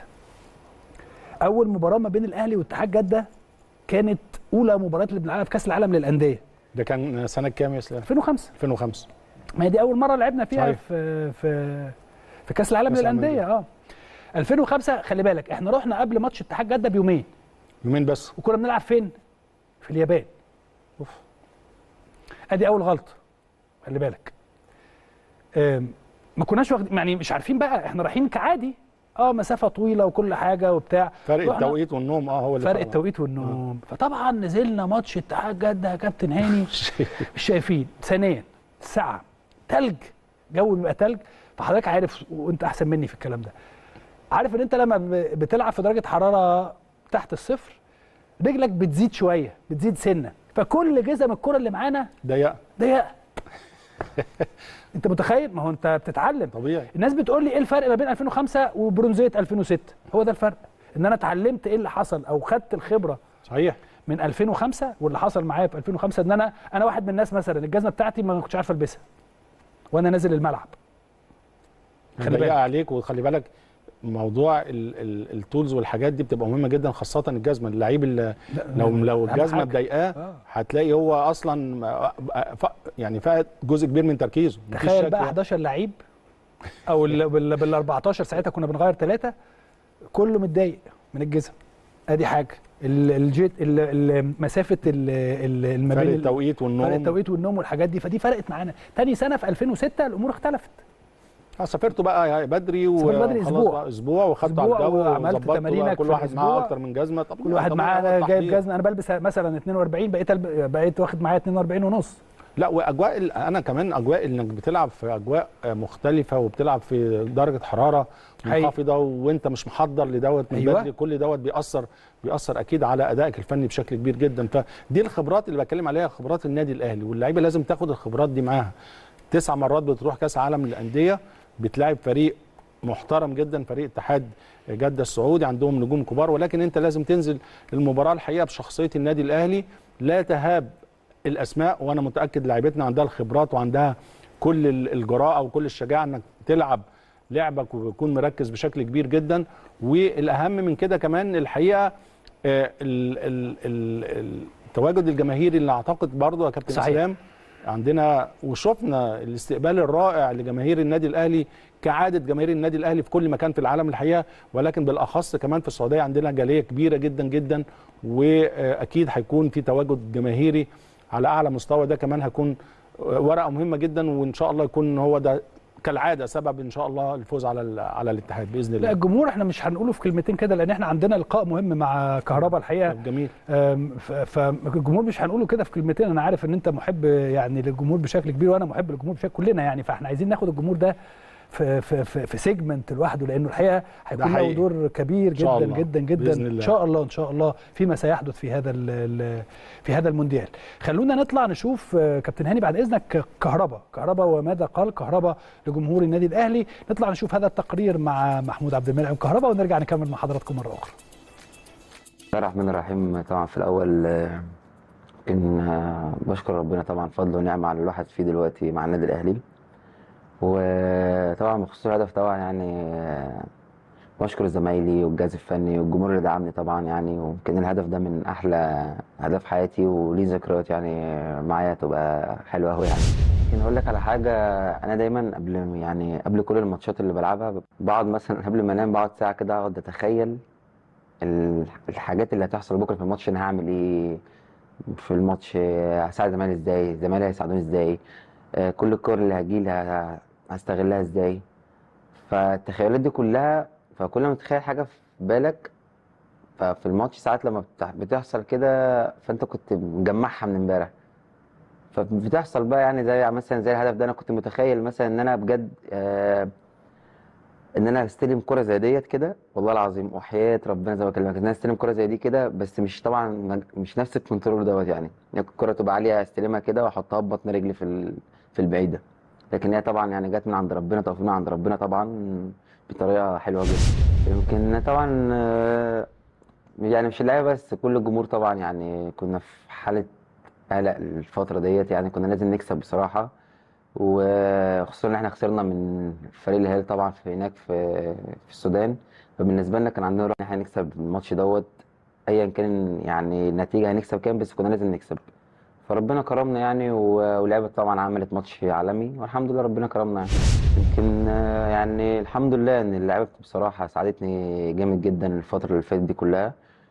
أول مباراة ما بين الأهلي واتحاد جدة كانت أولى مباريات اللي بنلعبها في كأس العالم للأندية ده كان سنه كام يا اسلام 2005 2005 ما هي دي اول مره لعبنا فيها صحيح. في في في كاس العالم كأس العالم للانديه اه 2005 خلي بالك احنا رحنا قبل ماتش اتحاد جده بيومين يومين بس وكنا بنلعب فين في اليابان اوف ادي اول غلطه خلي بالك آم، ما كناش واخد يعني مش عارفين بقى احنا رايحين كعادي اه مسافه طويله وكل حاجه وبتاع فرق رحنا- التوقيت والنوم اه هو اللي فرق فرق. التوقيت والنوم فطبعا نزلنا ماتش اتحاد جده يا كابتن هاني مش شايفين ثانيا ساعة تلج جو بيبقى تلج فحضرتك عارف وانت احسن مني في الكلام ده عارف ان انت لما ب- بتلعب في درجة حرارة تحت الصفر رجلك بتزيد شوية بتزيد سنة فكل جزم الكرة اللي معانا ضيق ضيقة انت متخيل ما هو انت بتتعلم طبيعي الناس بتقول لي ايه الفرق ما بين 2005 وبرونزيه 2006 هو ده الفرق ان انا اتعلمت ايه اللي حصل او خدت الخبره صحيح من 2005 واللي حصل معايا في 2005 ان انا انا واحد من الناس مثلا الجزمه بتاعتي ما كنتش عارف البسها وانا نازل الملعب خلي ضيقه بالك. عليك وخلي بالك موضوع ال- ال- التولز والحاجات دي بتبقى مهمه جدا خاصه الجزمه اللعيب اللي لو لو أهم الجزمه حاجة. مضايقاه آه. هتلاقي هو اصلا ف- يعني فقد جزء كبير من تركيزه مفيش تخيل شك بقى يعني. 11 لعيب او ال- بال بال 14 ساعتها كنا بنغير ثلاثه كله متضايق من الجزم ادي حاجه ال- الجيت ال- ال- مسافه ال- ال- الم- فرق بين ال- التوقيت والنوم فرق التوقيت والنوم والحاجات دي فدي فرقت معانا تاني سنه في 2006 الامور اختلفت آه، سافرتوا بقى بدري سافرت بدري وخلاص أسبوع. بقى اسبوع وخدتوا على أسبوع الجو وعملت وظبطتوا بقى تمارينك كل في واحد معاه الأسبوع. اكتر من جزمه طب كل واحد طب معاه هو أنا جايب تحضير. جزمه انا بلبس مثلا 42 بقيت الب... بقيت واخد معايا 42 ونص لا واجواء ال- انا كمان اجواء انك بتلعب في اجواء مختلفه وبتلعب في درجه حراره حقيقي. منخفضه وانت مش محضر لدوت من أيوة. بدري كل دوت بيأثر بيأثر اكيد على ادائك الفني بشكل كبير جدا فدي الخبرات اللي بتكلم عليها خبرات النادي الاهلي واللعيبه لازم تاخد الخبرات دي معاها تسع مرات بتروح كاس عالم للانديه بتلاعب فريق محترم جدا فريق اتحاد جده السعودي عندهم نجوم كبار ولكن انت لازم تنزل المباراه الحقيقه بشخصيه النادي الاهلي لا تهاب الاسماء وانا متاكد لعيبتنا عندها الخبرات وعندها كل ال- الجراءه وكل الشجاعه انك تلعب لعبك وتكون مركز بشكل كبير جدا والاهم من كده كمان الحقيقه آه، ال- ال- ال- التواجد الجماهيري اللي اعتقد برضه يا كابتن صحيح. اسلام عندنا وشفنا الاستقبال الرائع لجماهير النادي الاهلي كعاده جماهير النادي الاهلي في كل مكان في العالم الحقيقه ولكن بالاخص كمان في السعوديه عندنا جاليه كبيره جدا جدا واكيد هيكون في تواجد جماهيري على اعلى مستوى ده كمان هيكون ورقه مهمه جدا وان شاء الله يكون هو ده كالعاده سبب ان شاء الله الفوز على ال- على الاتحاد باذن لا الله الجمهور احنا مش هنقوله في كلمتين كده لان احنا عندنا لقاء مهم مع كهربا الحقيقه جميل أم، ف- فالجمهور مش هنقوله كده في كلمتين انا عارف ان انت محب يعني للجمهور بشكل كبير وانا محب للجمهور بشكل كلنا يعني فاحنا عايزين ناخد الجمهور ده في في في, في سيجمنت لوحده لانه الحقيقه هيكون له حقيقي. دور كبير إن شاء جدا الله. جدا جدا بإذن الله. ان شاء الله ان شاء الله فيما سيحدث في هذا ال ال في هذا المونديال خلونا نطلع نشوف آه، كابتن هاني بعد اذنك كهربا كهربا وماذا قال كهربا لجمهور النادي الاهلي نطلع نشوف هذا التقرير مع محمود عبد المنعم كهربا ونرجع نكمل مع حضراتكم مره اخرى بسم الله الرحمن الرحيم طبعا في الأول آه، إن آه، بشكر ربنا طبعا فضل ونعمة على الواحد فيه دلوقتي مع النادي الأهلي وطبعا بخصوص الهدف طبعا يعني آه، بشكر زمايلي والجهاز الفني والجمهور اللي دعمني طبعا يعني ويمكن الهدف ده من أحلى أهداف حياتي وليه ذكريات يعني معايا تبقى حلوة أوي يعني يمكن أقول لك على حاجة أنا دايما قبل يعني قبل كل الماتشات اللي بلعبها بقعد مثلا قبل ما أنام بقعد ساعة كده أقعد أتخيل ال- الحاجات اللي هتحصل بكره في الماتش انا هعمل ايه في الماتش آه، هساعد زمايلي ازاي زمايلي هيساعدوني ازاي آه، كل الكور اللي هتجيلي ه- هستغلها ازاي فالتخيلات دي كلها فكل ما تتخيل حاجه في بالك ففي الماتش ساعات لما بتح- بتحصل كده فانت كنت مجمعها من امبارح فبتحصل بقى يعني زي مثلا زي الهدف ده انا كنت متخيل مثلا ان انا بجد آه ان انا استلم كره زي ديت كده والله العظيم وحياه ربنا زي ما بكلمك ان انا استلم كره زي دي كده بس مش طبعا مش نفس الكنترول دوت يعني يعني الكره تبقى عاليه استلمها كده واحطها ببطن رجلي في ال- في البعيده لكن هي طبعا يعني جت من عند ربنا توفيق من عند ربنا طبعا بطريقه حلوه جدا يمكن طبعا آه، يعني مش اللعيبه بس كل الجمهور طبعا يعني كنا في حاله قلق الفتره ديت يعني كنا لازم نكسب بصراحه وخصوصا ان احنا خسرنا من فريق الهلال طبعا في هناك في في السودان فبالنسبه لنا كان عندنا روح ان احنا نكسب الماتش دوت ايا كان يعني النتيجه هنكسب كام بس كنا لازم نكسب فربنا كرمنا يعني و- واللعبه طبعا عملت ماتش عالمي والحمد لله ربنا كرمنا يعني يمكن آه، يعني الحمد لله ان اللعبه بصراحه ساعدتني جامد جدا الفتره اللي فاتت دي كلها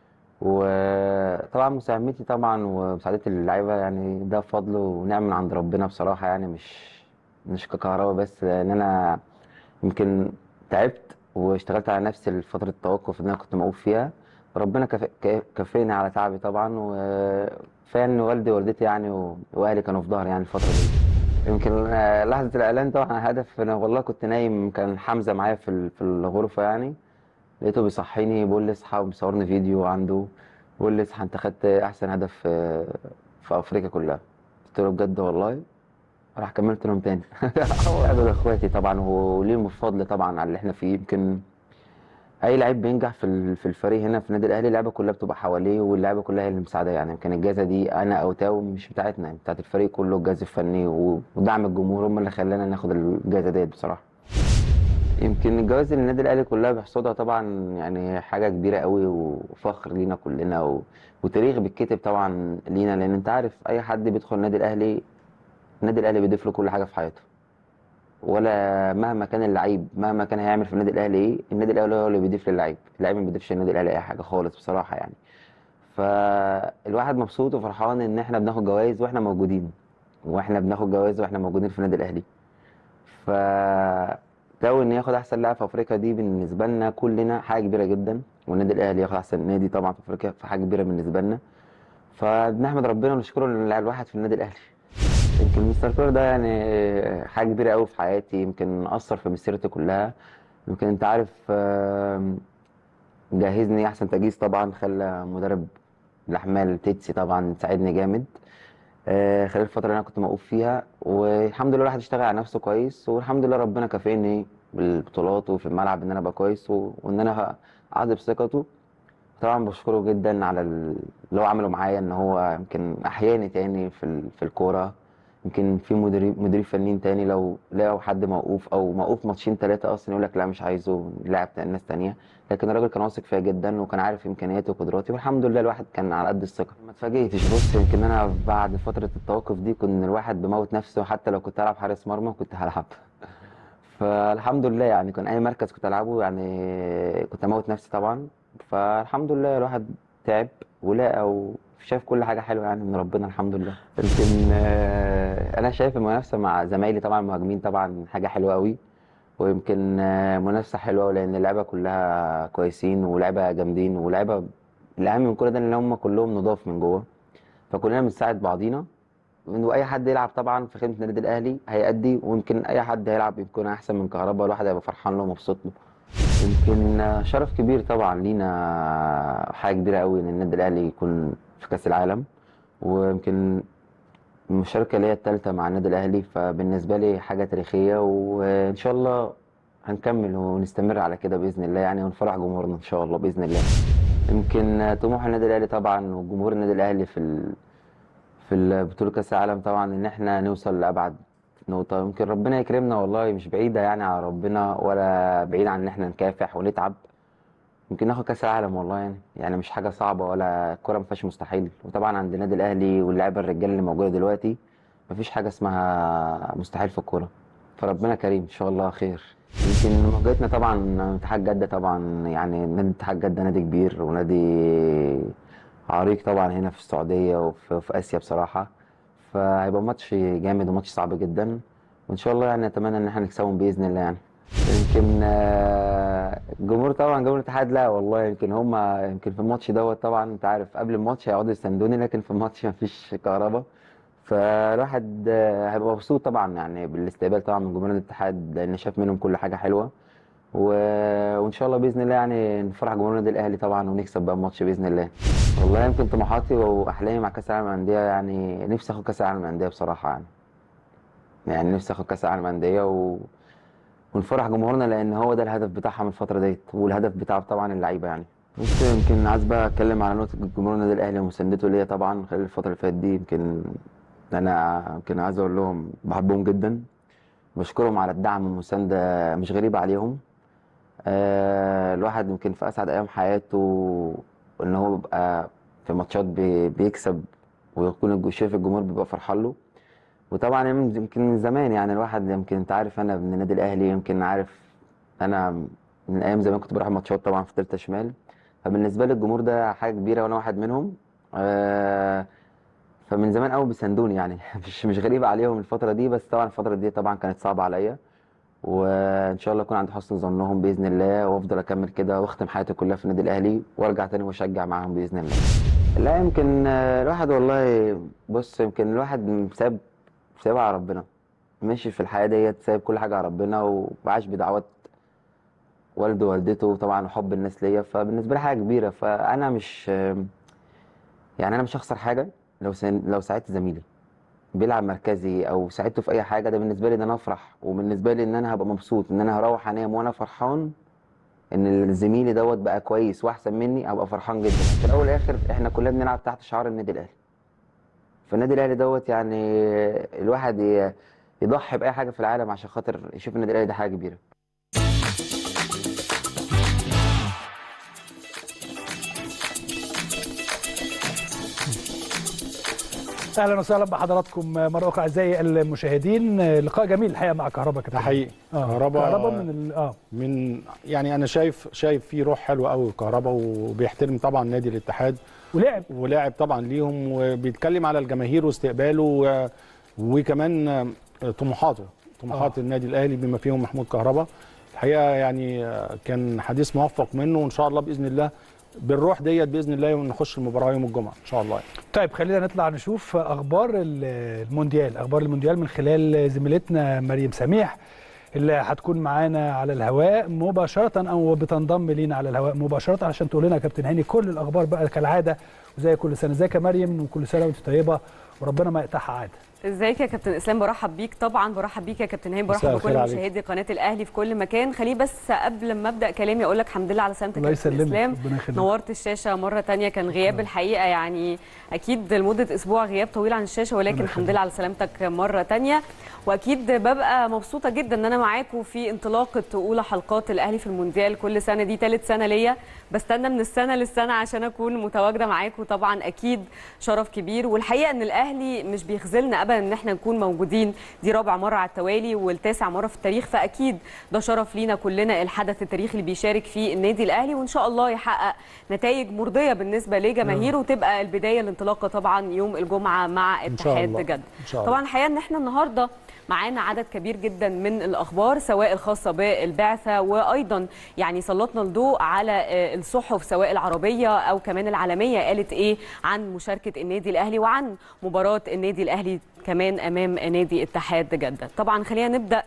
وطبعا مساهمتي طبعا ومساعدة اللعيبة يعني ده فضل ونعم من عند ربنا بصراحة يعني مش مش ككهرباء بس لأن أنا يمكن تعبت واشتغلت على نفسي لفترة التوقف اللي أنا كنت موقوف فيها ربنا كف- ك- كفيني على تعبي طبعا وكفاية إن والدي ووالدتي يعني و- وأهلي كانوا في ظهري يعني الفترة دي يمكن آه، لحظة الإعلان طبعا هدف أنا والله كنت نايم كان حمزة معايا في ال- في الغرفة يعني لقيته بيصحيني بيقول لي اصحى وبيصورني فيديو عنده بيقول لي اصحى انت خدت احسن هدف في في افريقيا كلها قلت له بجد والله راح كملت نوم تاني قابل اخواتي طبعا وليهم الفضل طبعا على اللي احنا فيه يمكن اي لعيب بينجح في ال- في الفريق هنا في النادي الاهلي اللعيبه كلها بتبقى حواليه واللعيبه كلها هي اللي مساعده يعني يمكن الجائزه دي انا او تاو مش بتاعتنا بتاعت الفريق كله الجهاز الفني و- ودعم الجمهور هم اللي خلانا ناخد الجائزه ديت بصراحه يمكن الجوائز اللي النادي الاهلي كلها بيحصدها طبعا يعني حاجه كبيره قوي وفخر لينا كلنا و... وتاريخ بيتكتب طبعا لينا لان انت عارف اي حد بيدخل النادي الاهلي النادي الاهلي بيضيف له كل حاجه في حياته ولا مهما كان اللعيب مهما كان هيعمل في النادي الاهلي ايه النادي الاهلي هو اللي بيضيف للعيب اللعيب ما بيضيفش للنادي الاهلي اي حاجه خالص بصراحه يعني فالواحد مبسوط وفرحان ان احنا بناخد جوائز واحنا موجودين واحنا بناخد جوائز واحنا موجودين في النادي الاهلي ف جو ان ياخد احسن لاعب في افريقيا دي بالنسبه لنا كلنا حاجه كبيره جدا والنادي الاهلي ياخد احسن نادي طبعا في افريقيا فحاجه كبيره بالنسبه لنا فبنحمد ربنا ونشكره ان اللاعب الواحد في النادي الاهلي يمكن مستر كولر ده يعني حاجه كبيره قوي في حياتي يمكن اثر في مسيرتي كلها يمكن انت عارف آم، جهزني احسن تجهيز طبعا خلى مدرب الاحمال تيتسي طبعا ساعدني جامد آه، خلال الفترة اللي أنا كنت موقوف فيها والحمد لله الواحد اشتغل على نفسه كويس والحمد لله ربنا كافئني بالبطولات وفي الملعب إن أنا أبقى كويس و... وإن أنا أعزب ثقته طبعا بشكره جدا على ال- اللي هو عمله معايا إن هو يمكن أحياني تاني في ال... في الكورة يمكن في مدير مدير فنيين تاني لو لقوا حد موقوف أو موقوف ماتشين تلاتة أصلا يقول لك لا مش عايزه لاعب ناس تانية لكن الراجل كان واثق فيا جدا وكان عارف امكانياتي وقدراتي والحمد لله الواحد كان على قد الثقه ما اتفاجئتش بص يمكن انا بعد فتره التوقف دي كان الواحد بموت نفسه حتى لو كنت هلعب حارس مرمى كنت هلعب فالحمد لله يعني كان اي مركز كنت العبه يعني كنت اموت نفسي طبعا فالحمد لله الواحد تعب ولقى وشاف كل حاجه حلوه يعني من ربنا الحمد لله يمكن آه، انا شايف المنافسه مع زمايلي طبعا المهاجمين طبعا حاجه حلوه قوي ويمكن آه، منافسه حلوه لان اللعيبه كلها كويسين ولعيبه جامدين ولعيبه الاهم من كل ده ان هم كلهم نضاف من جوه فكلنا بنساعد بعضينا واي حد يلعب طبعا في خدمه النادي الاهلي هيأدي ويمكن اي حد هيلعب يكون احسن من كهربا الواحد هيبقى فرحان له ومبسوط له يمكن آه، شرف كبير طبعا لينا حاجه كبيره قوي ان النادي الاهلي يكون في كاس العالم ويمكن المشاركه ليا الثالثه مع النادي الاهلي فبالنسبه لي حاجه تاريخيه وان شاء الله هنكمل ونستمر على كده باذن الله يعني ونفرح جمهورنا ان شاء الله باذن الله يمكن آه، طموح النادي الاهلي طبعا وجمهور النادي الاهلي في ال... في بطولة كأس العالم طبعا إن إحنا نوصل لأبعد نقطة يمكن ربنا يكرمنا والله مش بعيدة يعني على ربنا ولا بعيد عن إن إحنا نكافح ونتعب يمكن ناخد كأس العالم والله يعني يعني مش حاجة صعبة ولا الكورة ما فيهاش مستحيل وطبعا عند النادي الأهلي واللاعيبة الرجال اللي موجودة دلوقتي مفيش حاجة اسمها مستحيل في الكورة فربنا كريم إن شاء الله خير يمكن مواجهتنا طبعا اتحاد جدة طبعا يعني نادي اتحاد جدة نادي كبير ونادي عريق طبعا هنا في السعودية وفي في آسيا بصراحة فهيبقى ماتش جامد وماتش صعب جدا وإن شاء الله يعني نتمنى إن احنا نكسبهم بإذن الله يعني يمكن آه، الجمهور طبعا جمهور الاتحاد لا والله يمكن هم يمكن في الماتش دوت طبعا انت عارف قبل الماتش هيقعدوا يستندوني لكن في الماتش مفيش كهرباء فالواحد آه، هيبقى مبسوط طبعا يعني بالاستقبال طبعا من جمهور الاتحاد لان شاف منهم كل حاجه حلوه و... وان شاء الله باذن الله يعني نفرح جمهور النادي الاهلي طبعا ونكسب بقى الماتش باذن الله والله يمكن طموحاتي واحلامي مع كاس العالم للانديه يعني نفسي اخد كاس العالم للانديه بصراحه يعني يعني نفسي اخد كاس العالم للانديه و... ونفرح جمهورنا لان هو ده الهدف بتاعها من الفتره ديت والهدف بتاع طبعا اللعيبه يعني بص يمكن عايز بقى اتكلم على نقطه جمهور النادي الاهلي ومساندته ليا طبعا خلال الفتره اللي فاتت دي يمكن انا يمكن عايز اقول لهم بحبهم جدا بشكرهم على الدعم والمسانده مش غريبه عليهم آه الواحد يمكن في اسعد ايام حياته ان هو بيبقى في ماتشات بي- بيكسب ويكون الج- شايف الجمهور بيبقى فرحان له وطبعا يم- يمكن من زمان يعني الواحد يمكن انت عارف انا من النادي الاهلي يمكن عارف انا من ايام زمان كنت بروح ماتشات طبعا في تالتة شمال فبالنسبه لي الجمهور ده حاجه كبيره وانا واحد منهم آه فمن زمان قوي بيساندوني يعني مش مش غريبه عليهم الفتره دي بس طبعا الفتره دي طبعا كانت صعبه عليا وان شاء الله اكون عند حسن ظنهم باذن الله وافضل اكمل كده واختم حياتي كلها في النادي الاهلي وارجع تاني واشجع معاهم باذن الله لا يمكن آه، الواحد والله بص يمكن الواحد ساب سايبها على ربنا ماشي في الحياه ديت سايب كل حاجه على ربنا وعاش بدعوات والده ووالدته طبعا وحب الناس ليا فبالنسبه لي حاجه كبيره فانا مش يعني انا مش هخسر حاجه لو سن... لو ساعدت زميلي بيلعب مركزي او ساعدته في اي حاجه ده بالنسبه لي ده انا افرح وبالنسبه لي ان انا هبقى مبسوط ان انا هروح انام وانا فرحان ان زميلي دوت بقى كويس واحسن مني ابقى فرحان جدا في الاول والاخر احنا كلنا بنلعب تحت شعار النادي الاهلي فالنادي الاهلي دوت يعني الواحد ي- يضحي باي حاجه في العالم عشان خاطر يشوف النادي الاهلي ده حاجه كبيره اهلا وسهلا بحضراتكم مره اخرى اعزائي المشاهدين لقاء جميل الحقيقه مع كهربا كابتن ده حقيقي اه كهربا كهربا من ال... اه من يعني انا شايف شايف فيه روح حلوه قوي كهربا وبيحترم طبعا نادي الاتحاد ولعب ولاعب طبعا ليهم وبيتكلم على الجماهير واستقباله و- وكمان طموحاته طموحات آه. النادي الاهلي بما فيهم محمود كهربا الحقيقه يعني كان حديث موفق منه وان شاء الله باذن الله بالروح ديت باذن الله نخش المباراه يوم الجمعه ان شاء الله يعني. طيب خلينا نطلع نشوف اخبار ال- المونديال اخبار المونديال من خلال زميلتنا مريم سميح اللي هتكون معانا على الهواء مباشره او بتنضم لينا على الهواء مباشره علشان تقول لنا يا كابتن هاني كل الاخبار بقى كالعاده وزي كل سنه ازيك يا مريم وكل سنه وانت طيبه وربنا ما يقطعها عاده ازيك يا كابتن اسلام برحب بيك طبعا برحب بيك يا كابتن هاني مساء برحب الخير بكل عليك. مشاهدي قناه الاهلي في كل مكان خليه بس قبل ما ابدا كلامي اقول لك الحمد لله على سلامتك الله يا كابتن يسلمك اسلام ربنا يخليك نورت الشاشه مره تانية كان غياب الحقيقه يعني اكيد لمده اسبوع غياب طويل عن الشاشه ولكن ربنا الحمد لله على سلامتك مره تانية واكيد ببقى مبسوطه جدا ان انا معاكم في انطلاقه اولى حلقات الاهلي في المونديال كل سنه دي ثالث سنه ليا بستنى من السنه للسنه عشان اكون متواجده معاكم طبعا اكيد شرف كبير والحقيقه ان الاهلي مش بيخذلنا ابدا ان احنا نكون موجودين دي رابع مره على التوالي والتاسع مره في التاريخ فاكيد ده شرف لينا كلنا الحدث التاريخي اللي بيشارك فيه النادي الاهلي وان شاء الله يحقق نتائج مرضيه بالنسبه لجماهيره وتبقى البدايه الانطلاقه طبعا يوم الجمعه مع إن شاء اتحاد الله. جده إن شاء الله. طبعا الحقيقه ان احنا النهارده معانا عدد كبير جدا من الاخبار سواء الخاصه بالبعثه وايضا يعني سلطنا الضوء على آه، الصحف سواء العربيه او كمان العالميه قالت ايه عن مشاركه النادي الاهلي وعن مباراه النادي الاهلي كمان امام نادي اتحاد جده طبعا خلينا نبدا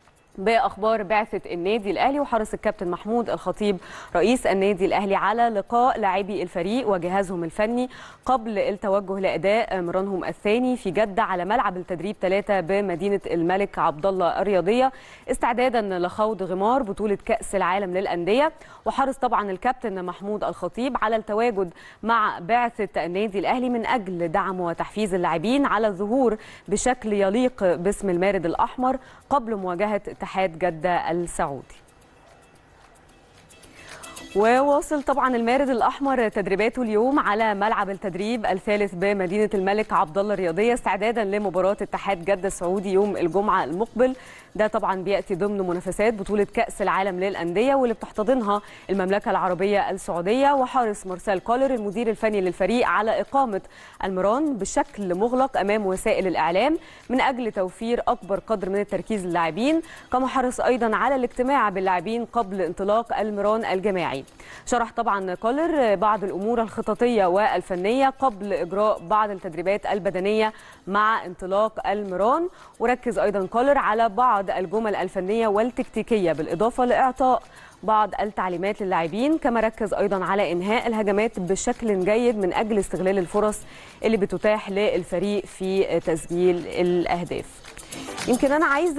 باخبار بعثه النادي الاهلي وحرص الكابتن محمود الخطيب رئيس النادي الاهلي على لقاء لاعبي الفريق وجهازهم الفني قبل التوجه لاداء مرانهم الثاني في جده على ملعب التدريب 3 بمدينه الملك عبد الله الرياضيه استعدادا لخوض غمار بطوله كاس العالم للانديه وحرص طبعا الكابتن محمود الخطيب على التواجد مع بعثه النادي الاهلي من اجل دعم وتحفيز اللاعبين على الظهور بشكل يليق باسم المارد الاحمر قبل مواجهه اتحاد جده السعودي وواصل طبعا المارد الاحمر تدريباته اليوم على ملعب التدريب الثالث بمدينه الملك عبد الله الرياضيه استعدادا لمباراه اتحاد جده السعودي يوم الجمعه المقبل ده طبعا بياتي ضمن منافسات بطوله كاس العالم للانديه واللي بتحتضنها المملكه العربيه السعوديه وحارس مارسيل كولر المدير الفني للفريق على اقامه المران بشكل مغلق امام وسائل الاعلام من اجل توفير اكبر قدر من التركيز للاعبين كما حرص ايضا على الاجتماع باللاعبين قبل انطلاق المران الجماعي شرح طبعا كولر بعض الامور الخططيه والفنيه قبل اجراء بعض التدريبات البدنيه مع انطلاق المران وركز ايضا كولر على بعض الجمل الفنيه والتكتيكيه بالاضافه لاعطاء بعض التعليمات للاعبين كما ركز ايضا على انهاء الهجمات بشكل جيد من اجل استغلال الفرص اللي بتتاح للفريق في تسجيل الاهداف يمكن انا عايزه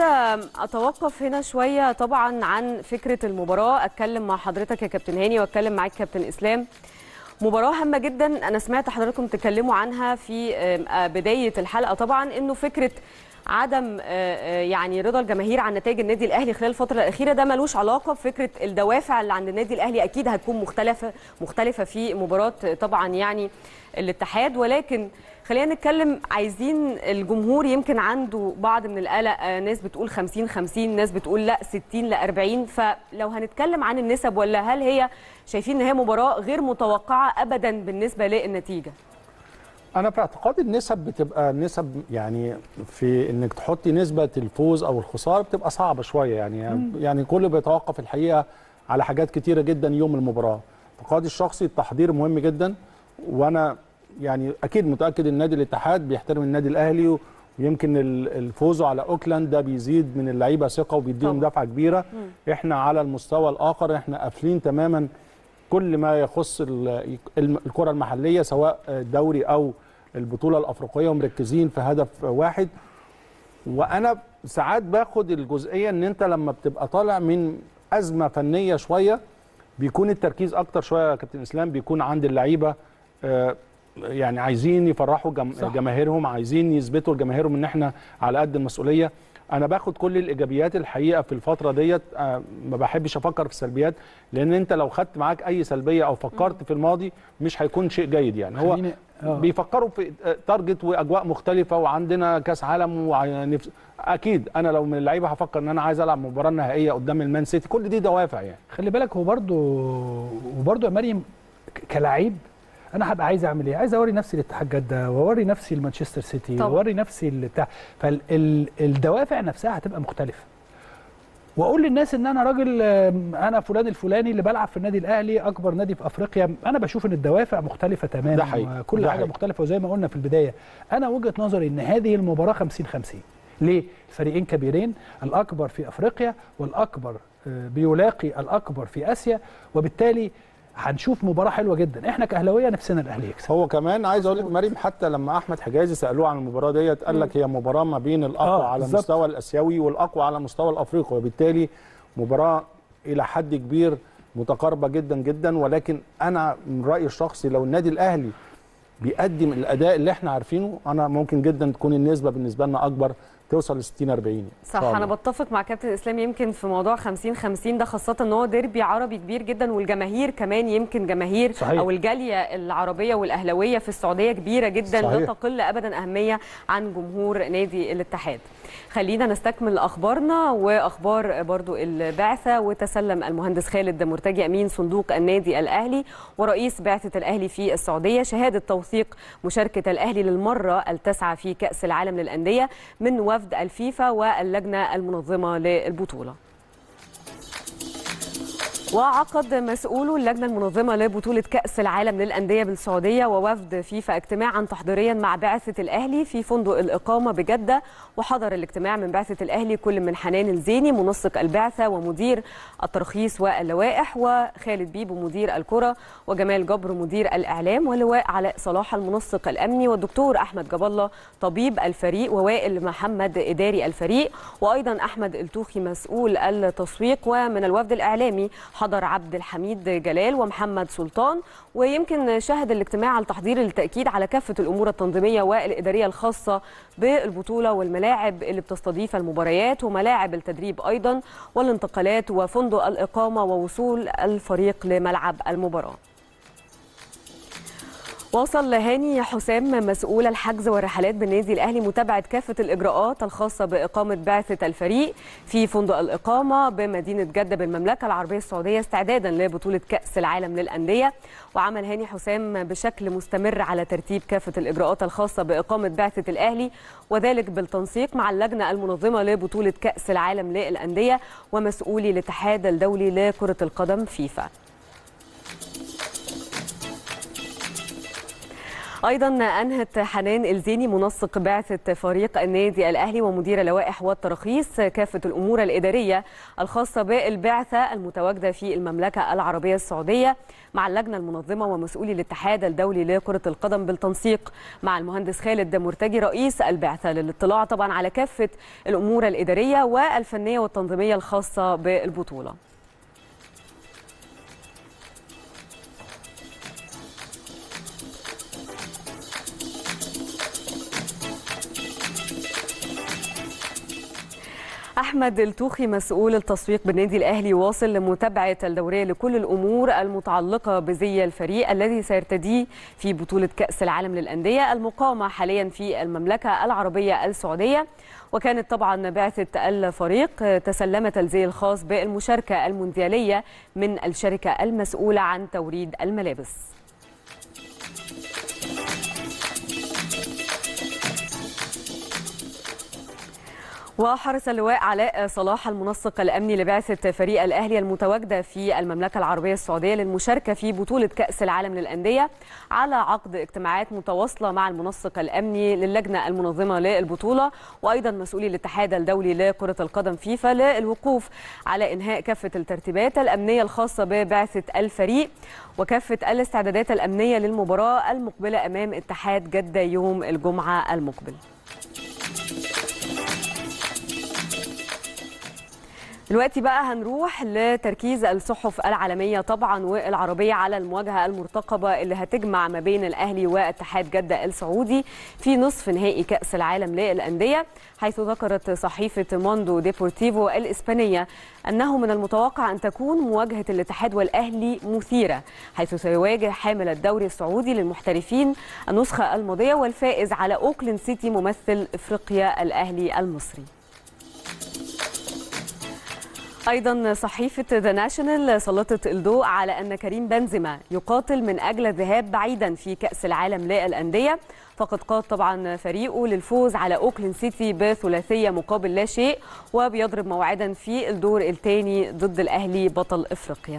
اتوقف هنا شويه طبعا عن فكره المباراه اتكلم مع حضرتك يا كابتن هاني واتكلم معاك كابتن اسلام مباراه هامه جدا انا سمعت حضراتكم تتكلموا عنها في بدايه الحلقه طبعا انه فكره عدم يعني رضا الجماهير عن نتائج النادي الاهلي خلال الفتره الاخيره ده ملوش علاقه بفكره الدوافع اللي عند النادي الاهلي اكيد هتكون مختلفه مختلفه في مباراه طبعا يعني الاتحاد ولكن خلينا نتكلم عايزين الجمهور يمكن عنده بعض من القلق ناس بتقول 50 50 ناس بتقول لا 60 ل 40 فلو هنتكلم عن النسب ولا هل هي شايفين ان هي مباراه غير متوقعه ابدا بالنسبه للنتيجه انا في اعتقادي النسب بتبقى نسب يعني في انك تحطي نسبه الفوز او الخساره بتبقى صعبه شويه يعني مم. يعني كله بيتوقف الحقيقه على حاجات كتيره جدا يوم المباراه اعتقادي الشخصي التحضير مهم جدا وانا يعني اكيد متاكد ان نادي الاتحاد بيحترم النادي الاهلي ويمكن الفوز على اوكلاند ده بيزيد من اللعيبه ثقه وبيديهم دفعه كبيره مم. احنا على المستوى الاخر احنا قافلين تماما كل ما يخص الكره المحليه سواء الدوري او البطوله الافريقيه ومركزين في هدف واحد وانا ساعات باخد الجزئيه ان انت لما بتبقى طالع من ازمه فنيه شويه بيكون التركيز اكتر شويه يا كابتن اسلام بيكون عند اللعيبه يعني عايزين يفرحوا جم... جماهيرهم عايزين يثبتوا لجماهيرهم ان احنا على قد المسؤوليه انا باخد كل الايجابيات الحقيقه في الفتره ديت ما بحبش افكر في السلبيات لان انت لو خدت معاك اي سلبيه او فكرت في الماضي مش هيكون شيء جيد يعني هو أوه. بيفكروا في تارجت واجواء مختلفه وعندنا كاس عالم ونفس اكيد انا لو من اللعيبه هفكر ان انا عايز العب مباراه نهائيه قدام المان سيتي كل دي دوافع يعني خلي بالك هو برده وبرده يا مريم كلاعب انا هبقى عايز اعمل ايه عايز اوري نفسي لاتحاد جده واوري نفسي لمانشستر سيتي واوري نفسي بتاع فالدوافع نفسها هتبقى مختلفه واقول للناس ان انا راجل انا فلان الفلاني اللي بلعب في النادي الاهلي اكبر نادي في افريقيا انا بشوف ان الدوافع مختلفه تماما ده حقيقي. كل ده حاجه حقيقي. مختلفه وزي ما قلنا في البدايه انا وجهه نظري ان هذه المباراه 50 50 ليه الفريقين كبيرين الاكبر في افريقيا والاكبر بيلاقي الاكبر في اسيا وبالتالي هنشوف مباراه حلوه جدا احنا كاهلاويه نفسنا الاهلي يكسب هو كمان عايز اقول لك مريم حتى لما احمد حجازي سالوه عن المباراه ديت قال لك هي مباراه ما بين الاقوى آه، على بالظبط. المستوى الاسيوي والاقوى على المستوى الافريقي وبالتالي مباراه الى حد كبير متقاربه جدا جدا ولكن انا من رايي الشخصي لو النادي الاهلي بيقدم الاداء اللي احنا عارفينه انا ممكن جدا تكون النسبه بالنسبه لنا اكبر توصل ل 60 40 يعني. إن صح شاء انا الله. بتفق مع كابتن اسلام يمكن في موضوع 50 50 ده خاصه ان هو ديربي عربي كبير جدا والجماهير كمان يمكن جماهير صحيح. او الجاليه العربيه والاهلاويه في السعوديه كبيره جدا لا صحيح. تقل ابدا اهميه عن جمهور نادي الاتحاد خلينا نستكمل اخبارنا واخبار برضو البعثه وتسلم المهندس خالد مرتجي امين صندوق النادي الاهلي ورئيس بعثه الاهلي في السعوديه شهاده توثيق مشاركه الاهلي للمره التاسعه في كاس العالم للانديه من وفد الفيفا واللجنه المنظمه للبطوله وعقد مسؤولو اللجنة المنظمة لبطولة كأس العالم للأندية بالسعودية ووفد فيفا اجتماعا تحضيريا مع بعثة الأهلي في فندق الإقامة بجدة وحضر الاجتماع من بعثة الأهلي كل من حنان الزيني منسق البعثة ومدير الترخيص واللوائح وخالد بيبو مدير الكرة وجمال جبر مدير الإعلام ولواء علاء صلاح المنسق الأمني والدكتور أحمد جاب الله طبيب الفريق ووائل محمد إداري الفريق وأيضا أحمد التوخي مسؤول التسويق ومن الوفد الإعلامي حضر حضر عبد الحميد جلال ومحمد سلطان ويمكن شهد الاجتماع على التحضير للتاكيد على كافه الامور التنظيميه والاداريه الخاصه بالبطوله والملاعب اللي بتستضيف المباريات وملاعب التدريب ايضا والانتقالات وفندق الاقامه ووصول الفريق لملعب المباراه واصل هاني حسام مسؤول الحجز والرحلات بالنادي الاهلي متابعه كافه الاجراءات الخاصه باقامه بعثه الفريق في فندق الاقامه بمدينه جده بالمملكه العربيه السعوديه استعدادا لبطوله كاس العالم للانديه وعمل هاني حسام بشكل مستمر على ترتيب كافه الاجراءات الخاصه باقامه بعثه الاهلي وذلك بالتنسيق مع اللجنه المنظمه لبطوله كاس العالم للانديه ومسؤولي الاتحاد الدولي لكره القدم فيفا ايضا انهت حنان الزيني منسق بعثه فريق النادي الاهلي ومدير اللوائح والتراخيص كافه الامور الاداريه الخاصه بالبعثه المتواجده في المملكه العربيه السعوديه مع اللجنه المنظمه ومسؤولي الاتحاد الدولي لكره القدم بالتنسيق مع المهندس خالد مرتجي رئيس البعثه للاطلاع طبعا على كافه الامور الاداريه والفنيه والتنظيميه الخاصه بالبطوله احمد التوخي مسؤول التسويق بالنادي الاهلي واصل لمتابعه الدوريه لكل الامور المتعلقه بزي الفريق الذي سيرتديه في بطوله كاس العالم للانديه المقامه حاليا في المملكه العربيه السعوديه وكانت طبعا بعثه الفريق تسلمت الزي الخاص بالمشاركه الموندياليه من الشركه المسؤوله عن توريد الملابس وحرص اللواء علاء صلاح المنسق الامني لبعثه فريق الاهلي المتواجده في المملكه العربيه السعوديه للمشاركه في بطوله كاس العالم للانديه على عقد اجتماعات متواصله مع المنسق الامني للجنه المنظمه للبطوله وايضا مسؤولي الاتحاد الدولي لكره القدم فيفا للوقوف على انهاء كافه الترتيبات الامنيه الخاصه ببعثه الفريق وكافه الاستعدادات الامنيه للمباراه المقبله امام اتحاد جده يوم الجمعه المقبل دلوقتي بقى هنروح لتركيز الصحف العالمية طبعا والعربية على المواجهة المرتقبة اللي هتجمع ما بين الأهلي واتحاد جدة السعودي في نصف نهائي كأس العالم للأندية حيث ذكرت صحيفة موندو ديبورتيفو الإسبانية أنه من المتوقع أن تكون مواجهة الاتحاد والأهلي مثيرة حيث سيواجه حامل الدوري السعودي للمحترفين النسخة الماضية والفائز على أوكلاند سيتي ممثل إفريقيا الأهلي المصري ايضا صحيفه ذا ناشونال سلطت الضوء على ان كريم بنزيما يقاتل من اجل الذهاب بعيدا في كاس العالم للانديه فقد قاد طبعا فريقه للفوز على اوكلاند سيتي بثلاثيه مقابل لا شيء وبيضرب موعدا في الدور الثاني ضد الاهلي بطل افريقيا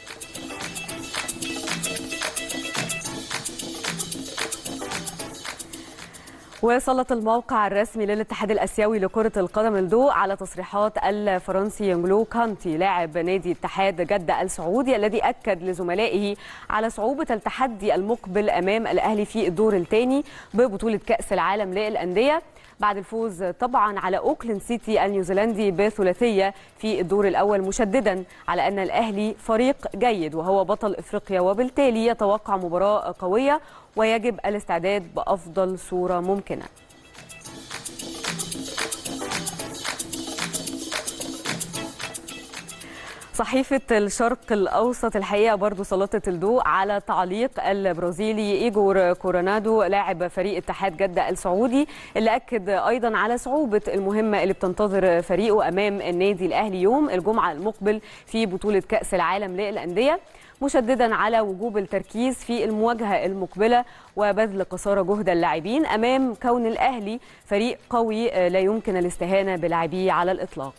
وسلط الموقع الرسمي للاتحاد الاسيوي لكره القدم الضوء على تصريحات الفرنسي ينجلو كانتي لاعب نادي اتحاد جده السعودي الذي اكد لزملائه على صعوبه التحدي المقبل امام الاهلي في الدور الثاني ببطوله كاس العالم للانديه بعد الفوز طبعا على اوكلاند سيتي النيوزيلندي بثلاثيه في الدور الاول مشددا على ان الاهلي فريق جيد وهو بطل افريقيا وبالتالي يتوقع مباراه قويه ويجب الاستعداد بافضل صوره ممكنه صحيفة الشرق الأوسط الحقيقة برضو سلطت الضوء على تعليق البرازيلي إيجور كورونادو لاعب فريق اتحاد جدة السعودي اللي أكد أيضا على صعوبة المهمة اللي بتنتظر فريقه أمام النادي الأهلي يوم الجمعة المقبل في بطولة كأس العالم للأندية مشددا على وجوب التركيز في المواجهة المقبلة وبذل قصارى جهد اللاعبين أمام كون الأهلي فريق قوي لا يمكن الاستهانة بلاعبيه على الإطلاق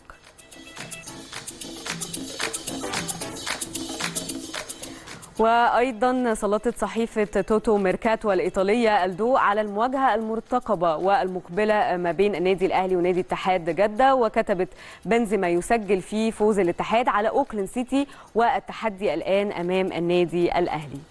وايضا سلطت صحيفه توتو ميركاتو الايطاليه الضوء على المواجهه المرتقبه والمقبله ما بين النادي الاهلي ونادي اتحاد جده وكتبت بنزيما يسجل في فوز الاتحاد على اوكلاند سيتي والتحدي الان امام النادي الاهلي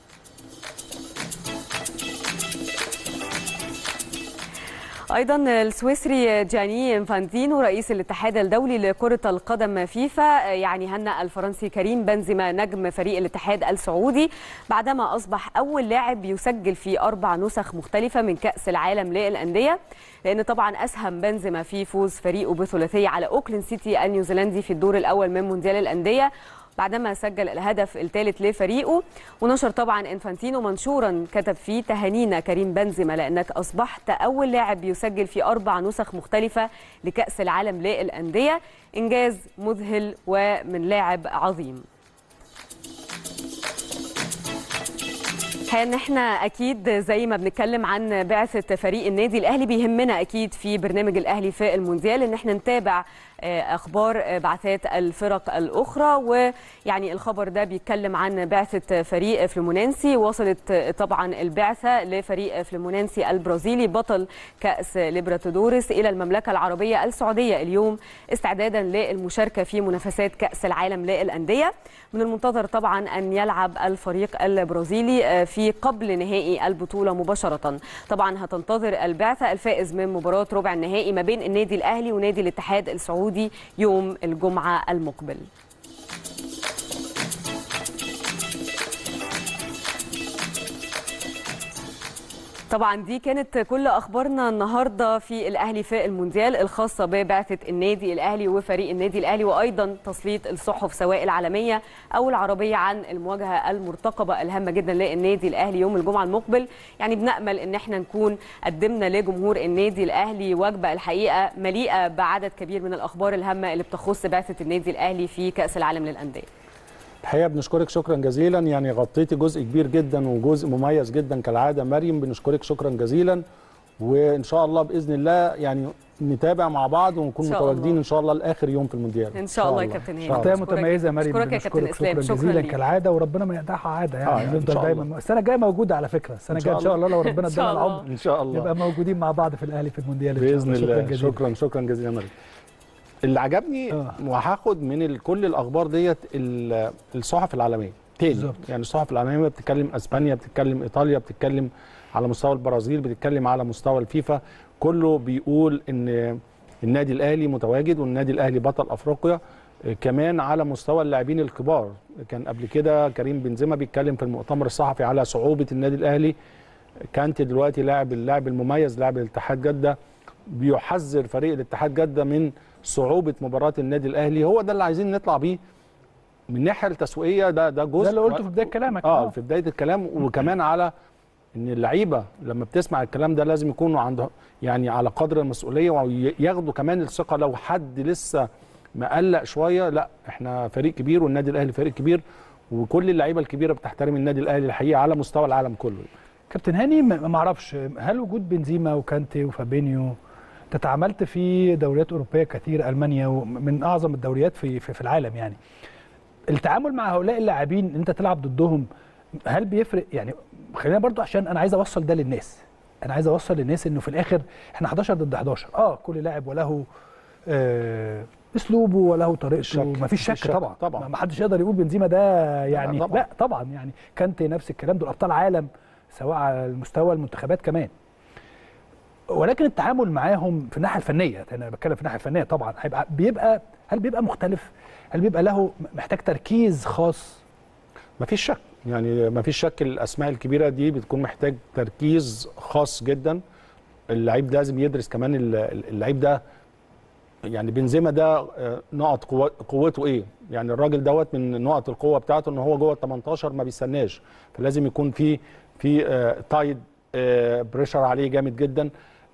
ايضا السويسري جاني انفانتينو رئيس الاتحاد الدولي لكره القدم فيفا يعني هنأ الفرنسي كريم بنزيما نجم فريق الاتحاد السعودي بعدما اصبح اول لاعب يسجل في اربع نسخ مختلفه من كاس العالم للانديه لان طبعا اسهم بنزيما في فوز فريقه بثلاثيه على اوكلاند سيتي النيوزيلندي في الدور الاول من مونديال الانديه بعدما سجل الهدف الثالث لفريقه ونشر طبعا انفانتينو منشورا كتب فيه تهانينا كريم بنزيما لانك اصبحت اول لاعب يسجل في اربع نسخ مختلفه لكاس العالم للانديه انجاز مذهل ومن لاعب عظيم ان احنا اكيد زي ما بنتكلم عن بعثه فريق النادي الاهلي بيهمنا اكيد في برنامج الاهلي في المونديال ان احنا نتابع اخبار بعثات الفرق الاخرى ويعني الخبر ده بيتكلم عن بعثه فريق فلومونينسي وصلت طبعا البعثه لفريق فلومونينسي البرازيلي بطل كاس ليبراتودوريس الى المملكه العربيه السعوديه اليوم استعدادا للمشاركه في منافسات كاس العالم للانديه من المنتظر طبعا ان يلعب الفريق البرازيلي في قبل نهائي البطوله مباشره طبعا هتنتظر البعثه الفائز من مباراه ربع النهائي ما بين النادي الاهلي ونادي الاتحاد السعودي السعودي يوم الجمعة المقبل طبعا دي كانت كل اخبارنا النهارده في الاهلي في المونديال الخاصه ببعثه النادي الاهلي وفريق النادي الاهلي وايضا تسليط الصحف سواء العالميه او العربيه عن المواجهه المرتقبه الهامه جدا للنادي الاهلي يوم الجمعه المقبل يعني بنامل ان احنا نكون قدمنا لجمهور النادي الاهلي وجبه الحقيقه مليئه بعدد كبير من الاخبار الهامه اللي بتخص بعثه النادي الاهلي في كاس العالم للانديه الحقيقه بنشكرك شكرا جزيلا يعني غطيتي جزء كبير جدا وجزء مميز جدا كالعاده مريم بنشكرك شكرا جزيلا وان شاء الله باذن الله يعني نتابع مع بعض ونكون إن شاء متواجدين الله. ان شاء الله لاخر يوم في المونديال ان شاء الله يا كابتن هاني تغطيه أشكرك- متميزه يا مريم اشكرك يا كابتن بنشكرك اسلام شكرا شكرا جزيلا ليك كالعاده وربنا ما يقطعها عاده آه، يعني يعني إن نفضل شاء دايما الله. السنه الجايه موجوده على فكره السنه إن شاء الجايه ان شاء الله لو ربنا إن شاء ادانا الله. العمر ان شاء الله نبقى موجودين مع بعض في الاهلي في المونديال إن شاء باذن شكرا الله جزيلا شكرا شكرا جزيلا يا مريم اللي عجبني آه. وهاخد من ال- كل الاخبار ديت ال- الصحف العالميه تاني بالظبط. يعني الصحف العالميه بتتكلم اسبانيا بتتكلم ايطاليا بتتكلم على مستوى البرازيل بتتكلم على مستوى الفيفا كله بيقول ان النادي الاهلي متواجد والنادي الاهلي بطل افريقيا آه، كمان على مستوى اللاعبين الكبار كان قبل كده كريم بنزيما بيتكلم في المؤتمر الصحفي على صعوبه النادي الاهلي كانت دلوقتي لاعب اللاعب المميز لاعب الاتحاد جده بيحذر فريق الاتحاد جده من صعوبه مباراه النادي الاهلي هو ده اللي عايزين نطلع بيه من الناحيه التسويقيه ده ده جزء ده اللي قلته في بدايه كلامك اه في بدايه الكلام وكمان على ان اللعيبه لما بتسمع الكلام ده لازم يكونوا عندهم يعني على قدر المسؤوليه وياخدوا كمان الثقه لو حد لسه مقلق شويه لا احنا فريق كبير والنادي الاهلي فريق كبير وكل اللعيبه الكبيره بتحترم النادي الاهلي الحقيقه على مستوى العالم كله كابتن هاني ما ما اعرفش هل وجود بنزيما وكانتي وفابينيو انت تعاملت في دوريات اوروبيه كثير المانيا ومن اعظم الدوريات في في, في العالم يعني التعامل مع هؤلاء اللاعبين إن انت تلعب ضدهم هل بيفرق يعني خلينا برضو عشان انا عايز اوصل ده للناس انا عايز اوصل للناس انه في الاخر احنا 11 ضد 11 اه كل لاعب وله آه اسلوبه وله طريقته شك. ما فيش شك, مفيش شك طبعا طبعا. ما حدش يقدر يقول بنزيما ده يعني طبعا. لا طبعا يعني كانتي نفس الكلام دول ابطال عالم سواء على المستوى المنتخبات كمان ولكن التعامل معاهم في الناحيه الفنيه انا بتكلم في الناحيه الفنيه طبعا هيبقى بيبقى هل بيبقى مختلف هل بيبقى له محتاج تركيز خاص مفيش شك يعني مفيش شك الاسماء الكبيره دي بتكون محتاج تركيز خاص جدا اللعيب لازم يدرس كمان ال- ال- اللعيب ده يعني بنزيما ده آه، نقط قوة- قوته ايه يعني الراجل دوت من نقط القوه بتاعته ان هو جوه ال 18 ما بيستناش فلازم يكون في في آه، تايد آه، بريشر عليه جامد جدا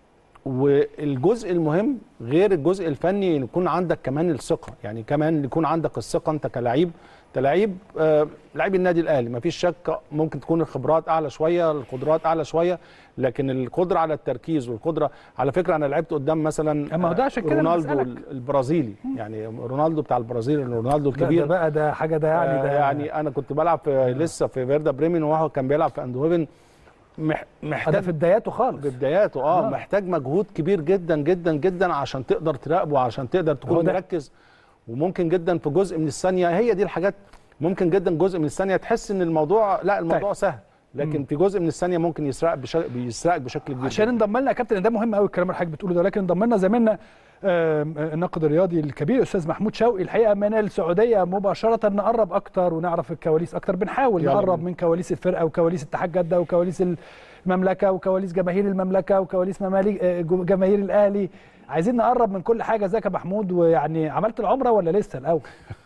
والجزء المهم غير الجزء الفني يكون عندك كمان الثقه يعني كمان يكون عندك الثقه انت كلاعب انت لعيب آه، لعيب النادي الاهلي مفيش شك ممكن تكون الخبرات اعلى شويه القدرات اعلى شويه لكن القدره على التركيز والقدره على فكره انا لعبت قدام مثلا أما هو ده عشان كده أنا رونالدو بسألك. البرازيلي يعني رونالدو بتاع البرازيل رونالدو ده, الكبير ده بقى ده حاجه ده يعني ده آه، يعني انا كنت بلعب في لسه في فيردا بريمن وهو كان بيلعب في اندهوفن مح- ده محتاج في بداياته خالص في بداياته اه, آه. محتاج مجهود كبير جدا جدا جدا عشان تقدر تراقبه عشان تقدر هو تكون ده. مركز وممكن جدا في جزء من الثانيه هي دي الحاجات ممكن جدا جزء من الثانيه تحس ان الموضوع لا الموضوع طيب. سهل لكن في جزء من الثانيه ممكن يسرق بشكل بيسرقك بشكل كبير عشان جداً. انضم لنا يا كابتن ده مهم قوي الكلام اللي حضرتك بتقوله ده لكن انضم لنا زميلنا آم، آه، الناقد الرياضي الكبير استاذ محمود شوقي الحقيقه من السعوديه مباشره نقرب اكتر ونعرف الكواليس اكتر بنحاول يلا نقرب بينا. من كواليس الفرقه وكواليس اتحاد جده وكواليس المملكه وكواليس جماهير المملكه وكواليس مماليك آه، جو- جماهير الاهلي عايزين نقرب من كل حاجه ازيك يا محمود ويعني عملت العمره ولا لسه الاول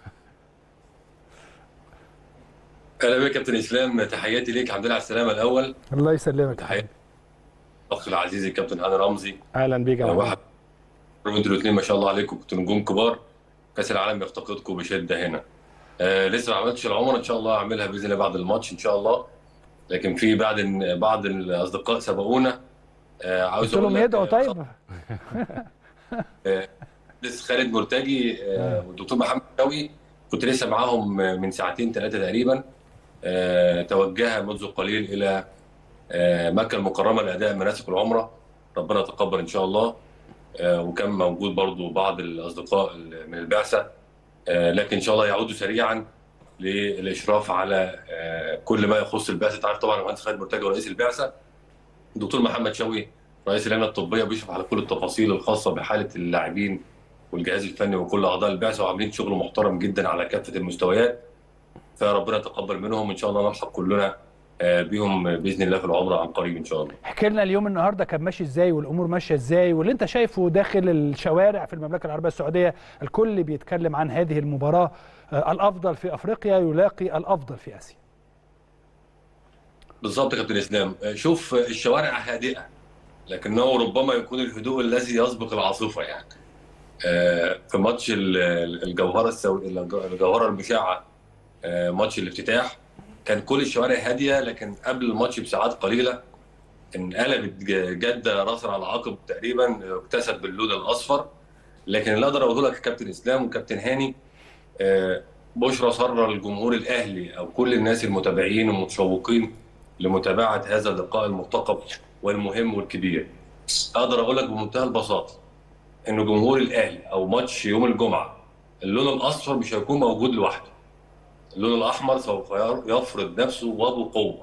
اهلا بك يا كابتن اسلام تحياتي ليك الحمد لله على السلامه الاول الله يسلمك تحياتي اخ العزيز الكابتن هاني رمزي اهلا بيك يا محمود. واحد وانتوا الاثنين ما شاء الله عليكم كنتوا نجوم كبار كاس العالم يفتقدكم بشده هنا آه لسه ما عملتش العمره ان شاء الله اعملها باذن الله بعد الماتش ان شاء الله لكن في بعض بعض الاصدقاء سبقونا آه عاوز قلت لهم اقول لك يدعوا آه، طيب مهندس خالد مرتجي آه، والدكتور محمد شوقي كنت لسه معاهم آه، من ساعتين ثلاثه تقريبا آه، توجه منذ قليل الى آه، مكه المكرمه لاداء مناسك العمره ربنا يتقبل ان شاء الله آه، وكان موجود برضو بعض الاصدقاء من البعثه آه، لكن ان شاء الله يعودوا سريعا للاشراف على آه، كل ما يخص البعثه تعرف طبعا المهندس خالد مرتجي رئيس البعثه الدكتور محمد شوقي رئيس اللجنه الطبيه بيشرف على كل التفاصيل الخاصه بحاله اللاعبين والجهاز الفني وكل اعضاء البعثه وعاملين شغل محترم جدا على كافه المستويات فربنا يتقبل منهم وان شاء الله نلحق كلنا آه، بيهم باذن الله في العمره عن قريب ان شاء الله. احكي لنا اليوم النهارده كان ماشي ازاي والامور ماشيه ازاي واللي انت شايفه داخل الشوارع في المملكه العربيه السعوديه الكل بيتكلم عن هذه المباراه آه، الافضل في افريقيا يلاقي الافضل في اسيا بالظبط يا كابتن اسلام آه، شوف آه، الشوارع هادئه لكنه ربما يكون الهدوء الذي يسبق العاصفه يعني. آه، في ماتش ال- ال- الجوهره السو... الجوهره المشعه آه، ماتش الافتتاح كان كل الشوارع هاديه لكن قبل الماتش بساعات قليله انقلبت ج- جده راسا على عقب تقريبا اكتسب باللون الاصفر لكن اللي اقدر اقوله لك يا كابتن اسلام وكابتن هاني آه، بشرى سر الجمهور الاهلي او كل الناس المتابعين والمتشوقين لمتابعه هذا اللقاء المرتقب والمهم والكبير. اقدر اقول لك بمنتهى البساطه ان جمهور الاهلي او ماتش يوم الجمعه اللون الاصفر مش هيكون موجود لوحده. اللون الاحمر سوف يفرض نفسه وبقوه.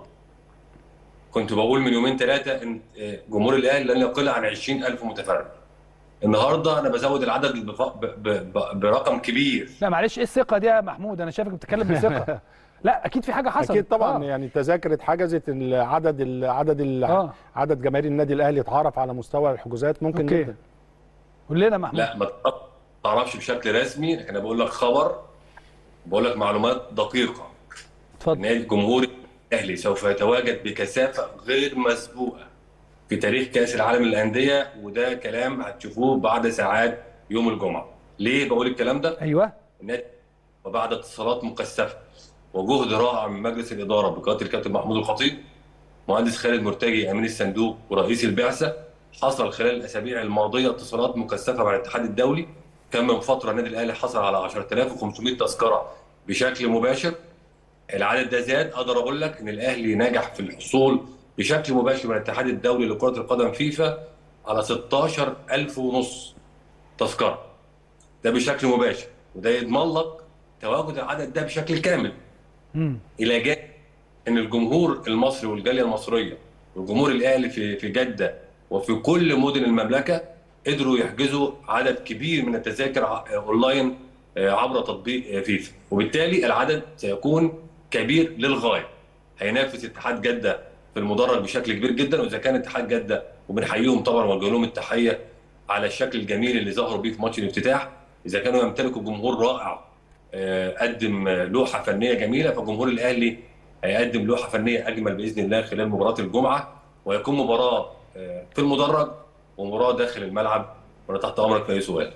كنت بقول من يومين ثلاثه ان آه، جمهور الاهلي لن يقل عن 20000 متفرج. النهارده انا بزود العدد بف- ب- ب- ب- برقم كبير لا معلش ايه الثقه دي يا محمود انا شايفك بتتكلم بثقه لا اكيد في حاجه حصلت اكيد طبعا آه. يعني التذاكر اتحجزت العدد العدد ال- آه. عدد جماهير النادي الاهلي اتعرف على مستوى الحجوزات ممكن أوكي. جدا قول لنا محمود لا ما تعرفش بشكل رسمي لكن انا بقول لك خبر بقول لك معلومات دقيقه اتفضل نادي جمهور الاهلي سوف يتواجد بكثافه غير مسبوقه في تاريخ كاس العالم للانديه وده كلام هتشوفوه بعد ساعات يوم الجمعه ليه بقول الكلام ده ايوه النادي وبعد اتصالات مكثفه وجهد رائع من مجلس الاداره بقياده الكابتن محمود الخطيب مهندس خالد مرتجي امين الصندوق ورئيس البعثه حصل خلال الاسابيع الماضيه اتصالات مكثفه مع الاتحاد الدولي كان من فتره النادي الاهلي حصل على 10500 تذكره بشكل مباشر العدد ده زاد اقدر اقول لك ان الاهلي نجح في الحصول بشكل مباشر من الاتحاد الدولي لكره القدم فيفا على 16000 ونص تذكره ده بشكل مباشر وده يضمن لك تواجد العدد ده بشكل كامل امم الى جانب ان الجمهور المصري والجاليه المصريه والجمهور الاهلي في في جده وفي كل مدن المملكه قدروا يحجزوا عدد كبير من التذاكر ع- اونلاين آه، عبر تطبيق آه، فيفا وبالتالي العدد سيكون كبير للغايه هينافس اتحاد جده في المدرج بشكل كبير جدا واذا كان اتحاد جده وبنحييهم طبعا ونوجه لهم التحيه على الشكل الجميل اللي ظهروا بيه في ماتش الافتتاح اذا كانوا يمتلكوا جمهور رائع آه، قدم آه، لوحه فنيه جميله فجمهور الاهلي هيقدم لوحه فنيه اجمل باذن الله خلال مباراه الجمعه ويكون مباراه آه، في المدرج ومباراه داخل الملعب وانا تحت امرك في اي سؤال.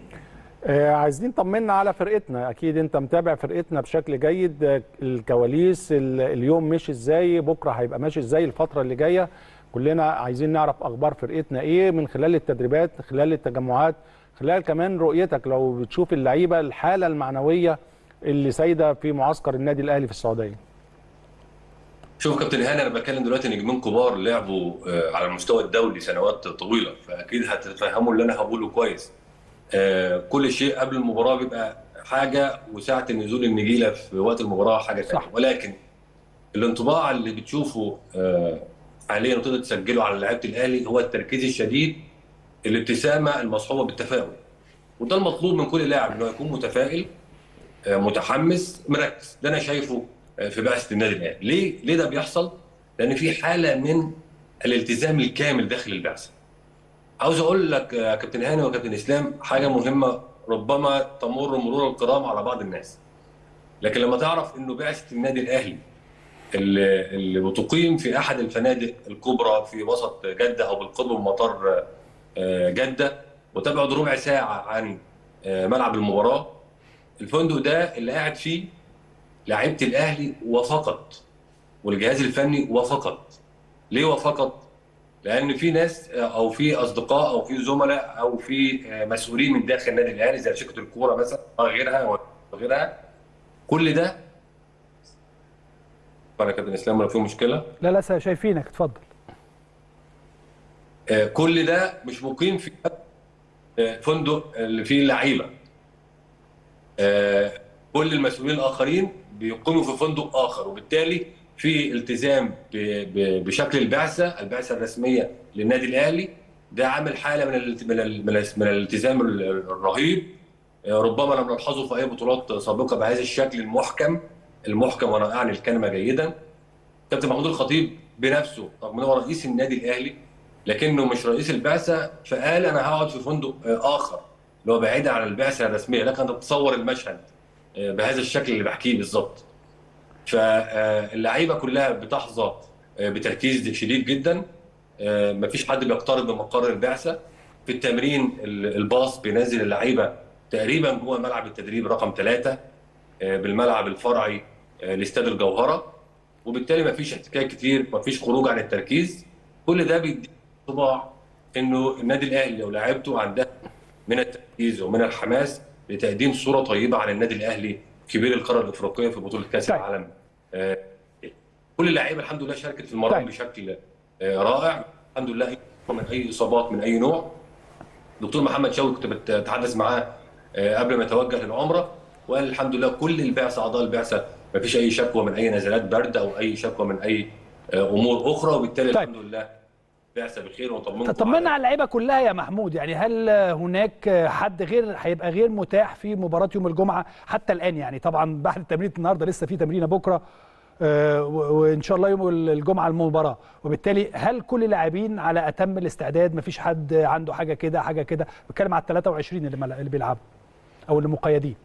آه، عايزين طمنا على فرقتنا اكيد انت متابع فرقتنا بشكل جيد آه، الكواليس ال- اليوم ماشي ازاي بكره هيبقى ماشي ازاي الفتره اللي جايه كلنا عايزين نعرف اخبار فرقتنا ايه من خلال التدريبات خلال التجمعات خلال كمان رؤيتك لو بتشوف اللعيبه الحاله المعنويه اللي سايده في معسكر النادي الاهلي في السعوديه شوف كابتن هاني انا بتكلم دلوقتي نجمين كبار لعبوا آه، على المستوى الدولي سنوات طويله فاكيد هتتفهموا اللي انا هقوله كويس. آه، كل شيء قبل المباراه بيبقى حاجه وساعه نزول النجيله في وقت المباراه حاجه ثانيه صح. ولكن الانطباع اللي بتشوفه آه، حاليا وتقدر تسجله على لعيبه الاهلي هو التركيز الشديد الابتسامه المصحوبه بالتفاؤل وده المطلوب من كل لاعب انه يكون متفائل آه، متحمس مركز ده انا شايفه آه، في بعثه النادي الاهلي ليه ليه ده بيحصل لان في حاله من الالتزام الكامل داخل البعثه عاوز اقول لك يا كابتن هاني وكابتن اسلام حاجه مهمه ربما تمر مرور الكرام على بعض الناس لكن لما تعرف انه بعثه النادي الاهلي اللي اللي بتقيم في احد الفنادق الكبرى في وسط جده او بالقرب من مطار آه، جده وتبعد ربع ساعه عن آه، ملعب المباراه الفندق ده اللي قاعد فيه لعيبه الاهلي وفقط والجهاز الفني وفقط ليه وفقط؟ لان في ناس آه، او في اصدقاء او في زملاء او في آه، مسؤولين من داخل النادي الاهلي زي شركه الكوره مثلا وغيرها وغيرها كل ده انا كابتن اسلام ولا في مشكله لا لا شايفينك اتفضل آه، كل ده مش مقيم في آه، فندق اللي فيه اللعيبه آه، كل المسؤولين الاخرين بيقيموا في فندق اخر وبالتالي في التزام ب- ب- بشكل البعثه البعثه الرسميه للنادي الاهلي ده عامل حاله من ال من ال من, ال من الالتزام ال- الرهيب آه، ربما لم نلحظه في اي بطولات سابقه بهذا الشكل المحكم المحكم وانا اعني الكلمه جيدا كابتن محمود الخطيب بنفسه رغم انه هو رئيس النادي الاهلي لكنه مش رئيس البعثه فقال انا هقعد في فندق آه، اخر اللي هو بعيدا عن البعثه الرسميه لك ان تتصور المشهد آه، بهذا الشكل اللي بحكيه بالظبط فاللعيبه كلها بتحظى آه، بتركيز شديد جدا آه، مفيش حد بيقترب من مقر البعثه في التمرين ال- الباص بينزل اللعيبه تقريبا جوه ملعب التدريب رقم ثلاثه بالملعب الفرعي آه، لاستاد الجوهره وبالتالي مفيش احتكاك كتير مفيش خروج عن التركيز كل ده بيدي انطباع انه النادي الاهلي لو لعيبته عندها من التركيز ومن الحماس لتقديم صوره طيبه عن النادي الاهلي كبير القاره الافريقيه في بطوله كاس طيب. العالم آه، كل اللعيبه الحمد لله شاركت في المران طيب. بشكل آه، رائع الحمد لله أي من اي اصابات من اي نوع دكتور محمد شوقي كنت بتحدث معاه آه، قبل ما يتوجه للعمره وقال الحمد لله كل البعثه اعضاء البعثه ما فيش اي شكوى من اي نزلات برد او اي شكوى من اي آه، امور اخرى وبالتالي طيب. الحمد لله البعثه بخير ونطمنكم طمنا على- على اللعيبه كلها يا محمود يعني هل هناك حد غير هيبقى غير متاح في مباراه يوم الجمعه حتى الان يعني طبعا بعد تمرينه النهارده لسه في تمرينه بكره آه، و- وان شاء الله يوم الجمعه المباراه وبالتالي هل كل اللاعبين على اتم الاستعداد مفيش حد عنده حاجه كده حاجه كده بتكلم على ال 23 اللي مل- اللي بيلعبوا او اللي مقيدين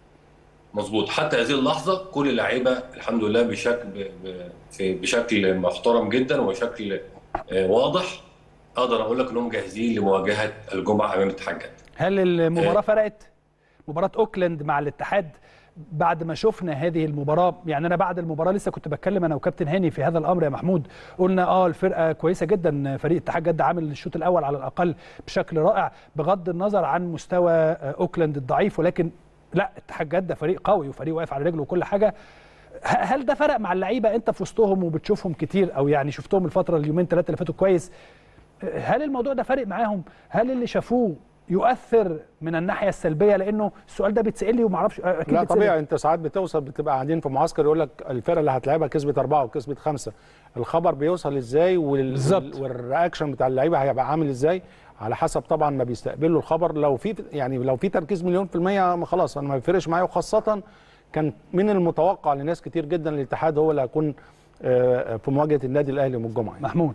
مظبوط حتى هذه اللحظه كل اللعيبه الحمد لله بشكل ب- ب- في- بشكل محترم جدا وبشكل آه، واضح اقدر اقول لك انهم جاهزين لمواجهه الجمعه امام الاتحاد جده هل المباراه آه. فرقت مباراه اوكلاند مع الاتحاد بعد ما شفنا هذه المباراه يعني انا بعد المباراه لسه كنت بتكلم انا وكابتن هاني في هذا الامر يا محمود قلنا اه الفرقه كويسه جدا فريق اتحاد جده عامل الشوط الاول على الاقل بشكل رائع بغض النظر عن مستوى آه، اوكلاند الضعيف ولكن لا اتحاد جده فريق قوي وفريق واقف على رجله وكل حاجه ه- هل ده فرق مع اللعيبه انت في وسطهم وبتشوفهم كتير او يعني شفتهم الفتره اليومين ثلاثه اللي فاتوا كويس هل الموضوع ده فارق معاهم؟ هل اللي شافوه يؤثر من الناحيه السلبيه لانه السؤال ده بيتسال لي وما اعرفش اكيد لا بيتسأل. طبيعي انت ساعات بتوصل بتبقى قاعدين في معسكر يقول لك الفرقه اللي هتلعبها كسبت اربعه وكسبت خمسه الخبر بيوصل ازاي وال... بالظبط. والرياكشن بتاع اللعيبه هيبقى عامل ازاي على حسب طبعا ما بيستقبلوا الخبر لو في يعني لو في تركيز مليون في الميه ما خلاص انا ما بيفرقش معايا وخاصه كان من المتوقع لناس كتير جدا الاتحاد هو اللي هيكون آه، في مواجهه النادي الاهلي يوم الجمعه يعني. محمود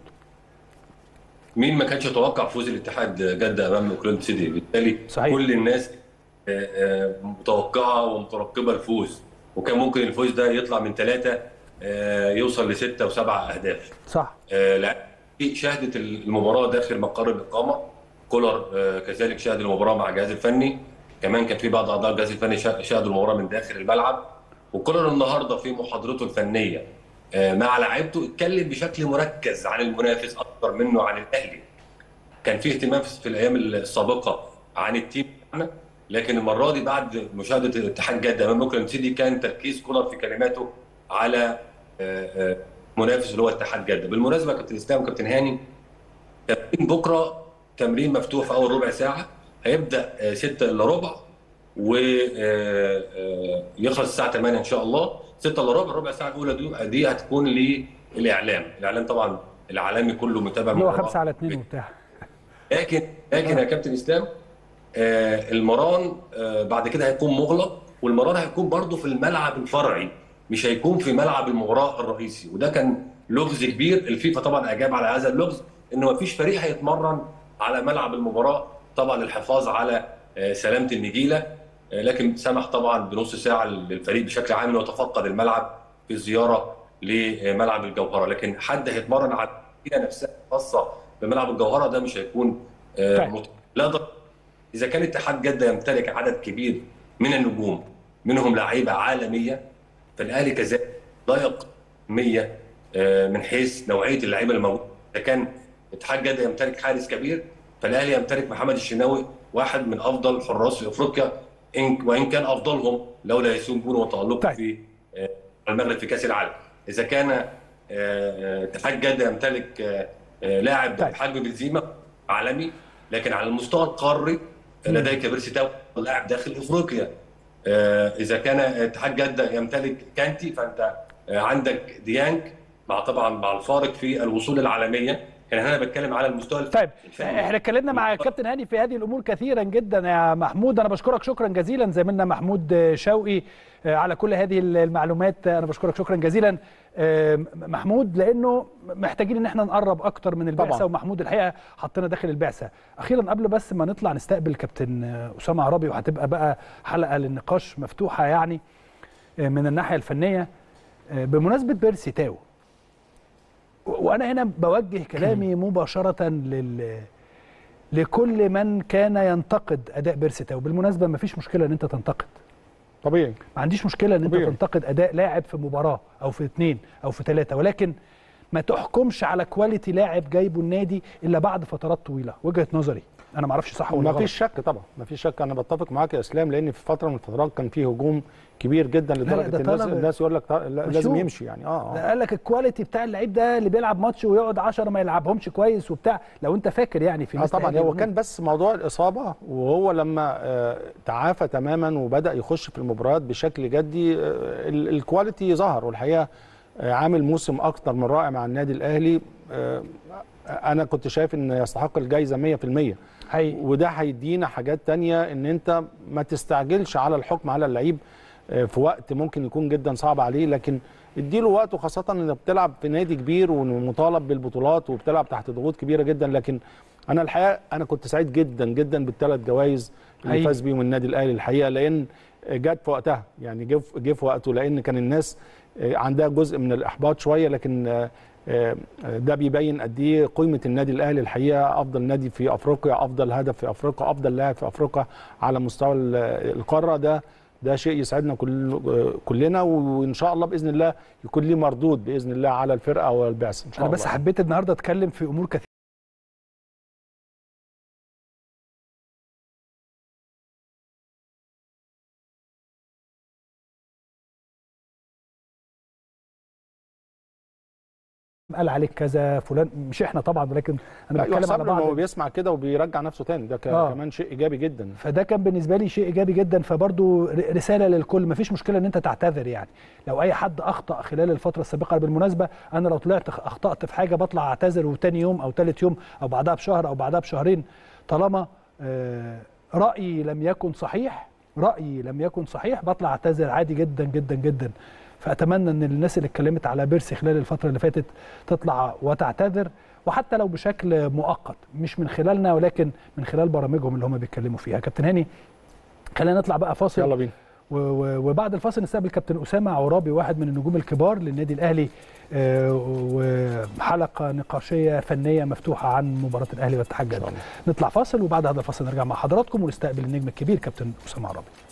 مين ما كانش يتوقع فوز الاتحاد جده امام اوكلاند سيتي بالتالي صحيح. كل الناس آه، آه، متوقعه ومترقبه الفوز وكان ممكن الفوز ده يطلع من ثلاثه يوصل لسته وسبعه اهداف صح آه، لا شهدت المباراه داخل مقر الاقامه كولر آه، كذلك شاهد المباراه مع الجهاز الفني كمان كان في بعض اعضاء الجهاز الفني شا- شاهدوا المباراه من داخل الملعب وكولر النهارده في محاضرته الفنيه آه، مع لاعيبته اتكلم بشكل مركز عن المنافس اكثر منه عن الاهلي كان في اهتمام في في الايام السابقه عن التيم بتاعنا لكن المره دي بعد مشاهده الاتحاد جده امام اوكلاند سيتي كان تركيز كولر في كلماته على آه، آه، منافس اللي هو اتحاد جده بالمناسبه يا كابتن اسلام وكابتن هاني تمرين بكره تمرين مفتوح في اول ربع ساعه هيبدا 6 الا ربع ويخلص الساعه 8 ان شاء الله 6 الا ربع الربع ساعه الاولى دي, دي هتكون للاعلام الاعلام طبعا العالمي كله متابع اللي هو المباراة. 5 على 2 وبتاع لكن لكن يا كابتن اسلام آه المران آه بعد كده هيكون مغلق والمران هيكون برضه في الملعب الفرعي مش هيكون في ملعب المباراه الرئيسي وده كان لغز كبير الفيفا طبعا اجاب على هذا اللغز انه ما فيش فريق هيتمرن على ملعب المباراه طبعا للحفاظ على آه سلامه النجيله آه لكن سمح طبعا بنص ساعه للفريق بشكل عام انه يتفقد الملعب في زياره لملعب الجوهره لكن حد هيتمرن على النجيله نفسها خاصه بملعب الجوهره ده مش هيكون آه، طيب. مت- لا ضر اذا كان اتحاد جده يمتلك عدد كبير من النجوم منهم لعيبه عالميه فالاهلي كذلك لا يقل 100 آه، من حيث نوعيه اللعيبه الموجوده اذا كان اتحاد جده يمتلك حارس كبير فالاهلي يمتلك محمد الشناوي واحد من افضل حراس في افريقيا إن وان كان افضلهم لولا ياسين بونو وتالقه طيب. في آه، المغرب في كاس العالم اذا كان آه، آه، اتحاد جده يمتلك آه، آه، لاعب طيب. بحجم بنزيما عالمي لكن على المستوى القاري لديك بيرسي تاو لاعب داخل افريقيا آه، اذا كان اتحاد جده يمتلك كانتي فانت آه، عندك ديانج مع طبعا مع الفارق في الوصول العالميه يعني انا بتكلم على المستوى الف- طيب الفني. احنا اتكلمنا مع الكابتن هاني في هذه الامور كثيرا جدا يا محمود انا بشكرك شكرا جزيلا زميلنا محمود شوقي آه، على كل هذه المعلومات انا بشكرك شكرا جزيلا آه، محمود لانه محتاجين ان احنا نقرب اكتر من البعثه طبعاً. ومحمود الحقيقه حطينا داخل البعثه اخيرا قبل بس ما نطلع نستقبل كابتن آه، اسامه عرابي وهتبقى بقى حلقه للنقاش مفتوحه يعني آه، من الناحيه الفنيه آه، بمناسبه بيرسي تاو و- وانا هنا بوجه كلامي مباشره لل لكل من كان ينتقد اداء بيرسي تاو بالمناسبه ما فيش مشكله ان انت تنتقد طبيعي ما عنديش مشكله ان انت طبيعي. تنتقد اداء لاعب في مباراه او في اثنين او في ثلاثه ولكن ما تحكمش على كواليتي لاعب جايبه النادي الا بعد فترات طويله وجهه نظري انا ما اعرفش صح ولا ما غلط فيش شك طبعا ما فيش شك انا بتفق معاك يا اسلام لان في فتره من الفترات كان فيه هجوم كبير جدا لا، لدرجه ده الناس طلب- الناس يقول لك طا- لا، لازم مشوه. يمشي يعني اه, ده آه. قال لك الكواليتي بتاع اللعيب ده اللي بيلعب ماتش ويقعد 10 ما يلعبهمش كويس وبتاع لو انت فاكر يعني في اه مثل طبعا هذه هو الأمور. كان بس موضوع الاصابه وهو لما آه تعافى تماما وبدا يخش في المباريات بشكل جدي آه ال- الكواليتي ظهر والحقيقه آه عامل موسم اكتر من رائع مع النادي الاهلي آه انا كنت شايف ان يستحق الجائزه 100% حقيقي وده هيدينا حاجات تانية ان انت ما تستعجلش على الحكم على اللعيب آه، في وقت ممكن يكون جدا صعب عليه لكن اديله وقته خاصة انك بتلعب في نادي كبير ومطالب بالبطولات وبتلعب تحت ضغوط كبيرة جدا لكن انا الحقيقة انا كنت سعيد جدا جدا بالثلاث جوائز اللي حقيقي. فاز بيهم النادي الاهلي الحقيقة لان جت في وقتها يعني جه في- جه في وقته لان كان الناس آه، عندها جزء من الاحباط شوية لكن آه، آه، ده بيبين قد ايه قيمه النادي الاهلي الحقيقه افضل نادي في افريقيا افضل هدف في افريقيا افضل لاعب في افريقيا على مستوى ال- القاره ده ده شيء يسعدنا كل كلنا وان شاء الله باذن الله يكون ليه مردود باذن الله على الفرقه والبعثه ان شاء انا الله بس حبيت النهارده اتكلم في امور كثيره قال عليك كذا فلان مش احنا طبعا ولكن انا لا بتكلم يحسب على له إن هو بعض بيسمع كده وبيرجع نفسه تاني ده ك- آه. كمان شيء ايجابي جدا فده كان بالنسبه لي شيء ايجابي جدا فبرضو ر- رساله للكل مفيش مشكله ان انت تعتذر يعني لو اي حد اخطا خلال الفتره السابقه بالمناسبه انا لو طلعت خ- اخطات في حاجه بطلع اعتذر وتاني يوم او تالت يوم او بعدها بشهر او بعدها بشهرين طالما آه، رايي لم يكن صحيح رايي لم يكن صحيح بطلع اعتذر عادي جدا جدا جدا فاتمنى ان الناس اللي اتكلمت على بيرسي خلال الفتره اللي فاتت تطلع وتعتذر وحتى لو بشكل مؤقت مش من خلالنا ولكن من خلال برامجهم اللي هم بيتكلموا فيها كابتن هاني خلينا نطلع بقى فاصل يلا بينا و- و- وبعد الفاصل نستقبل كابتن اسامه عرابي واحد من النجوم الكبار للنادي الاهلي آه، وحلقه نقاشيه فنيه مفتوحه عن مباراه الاهلي والاتحاد جده نطلع فاصل وبعد هذا الفاصل نرجع مع حضراتكم ونستقبل النجم الكبير كابتن اسامه عرابي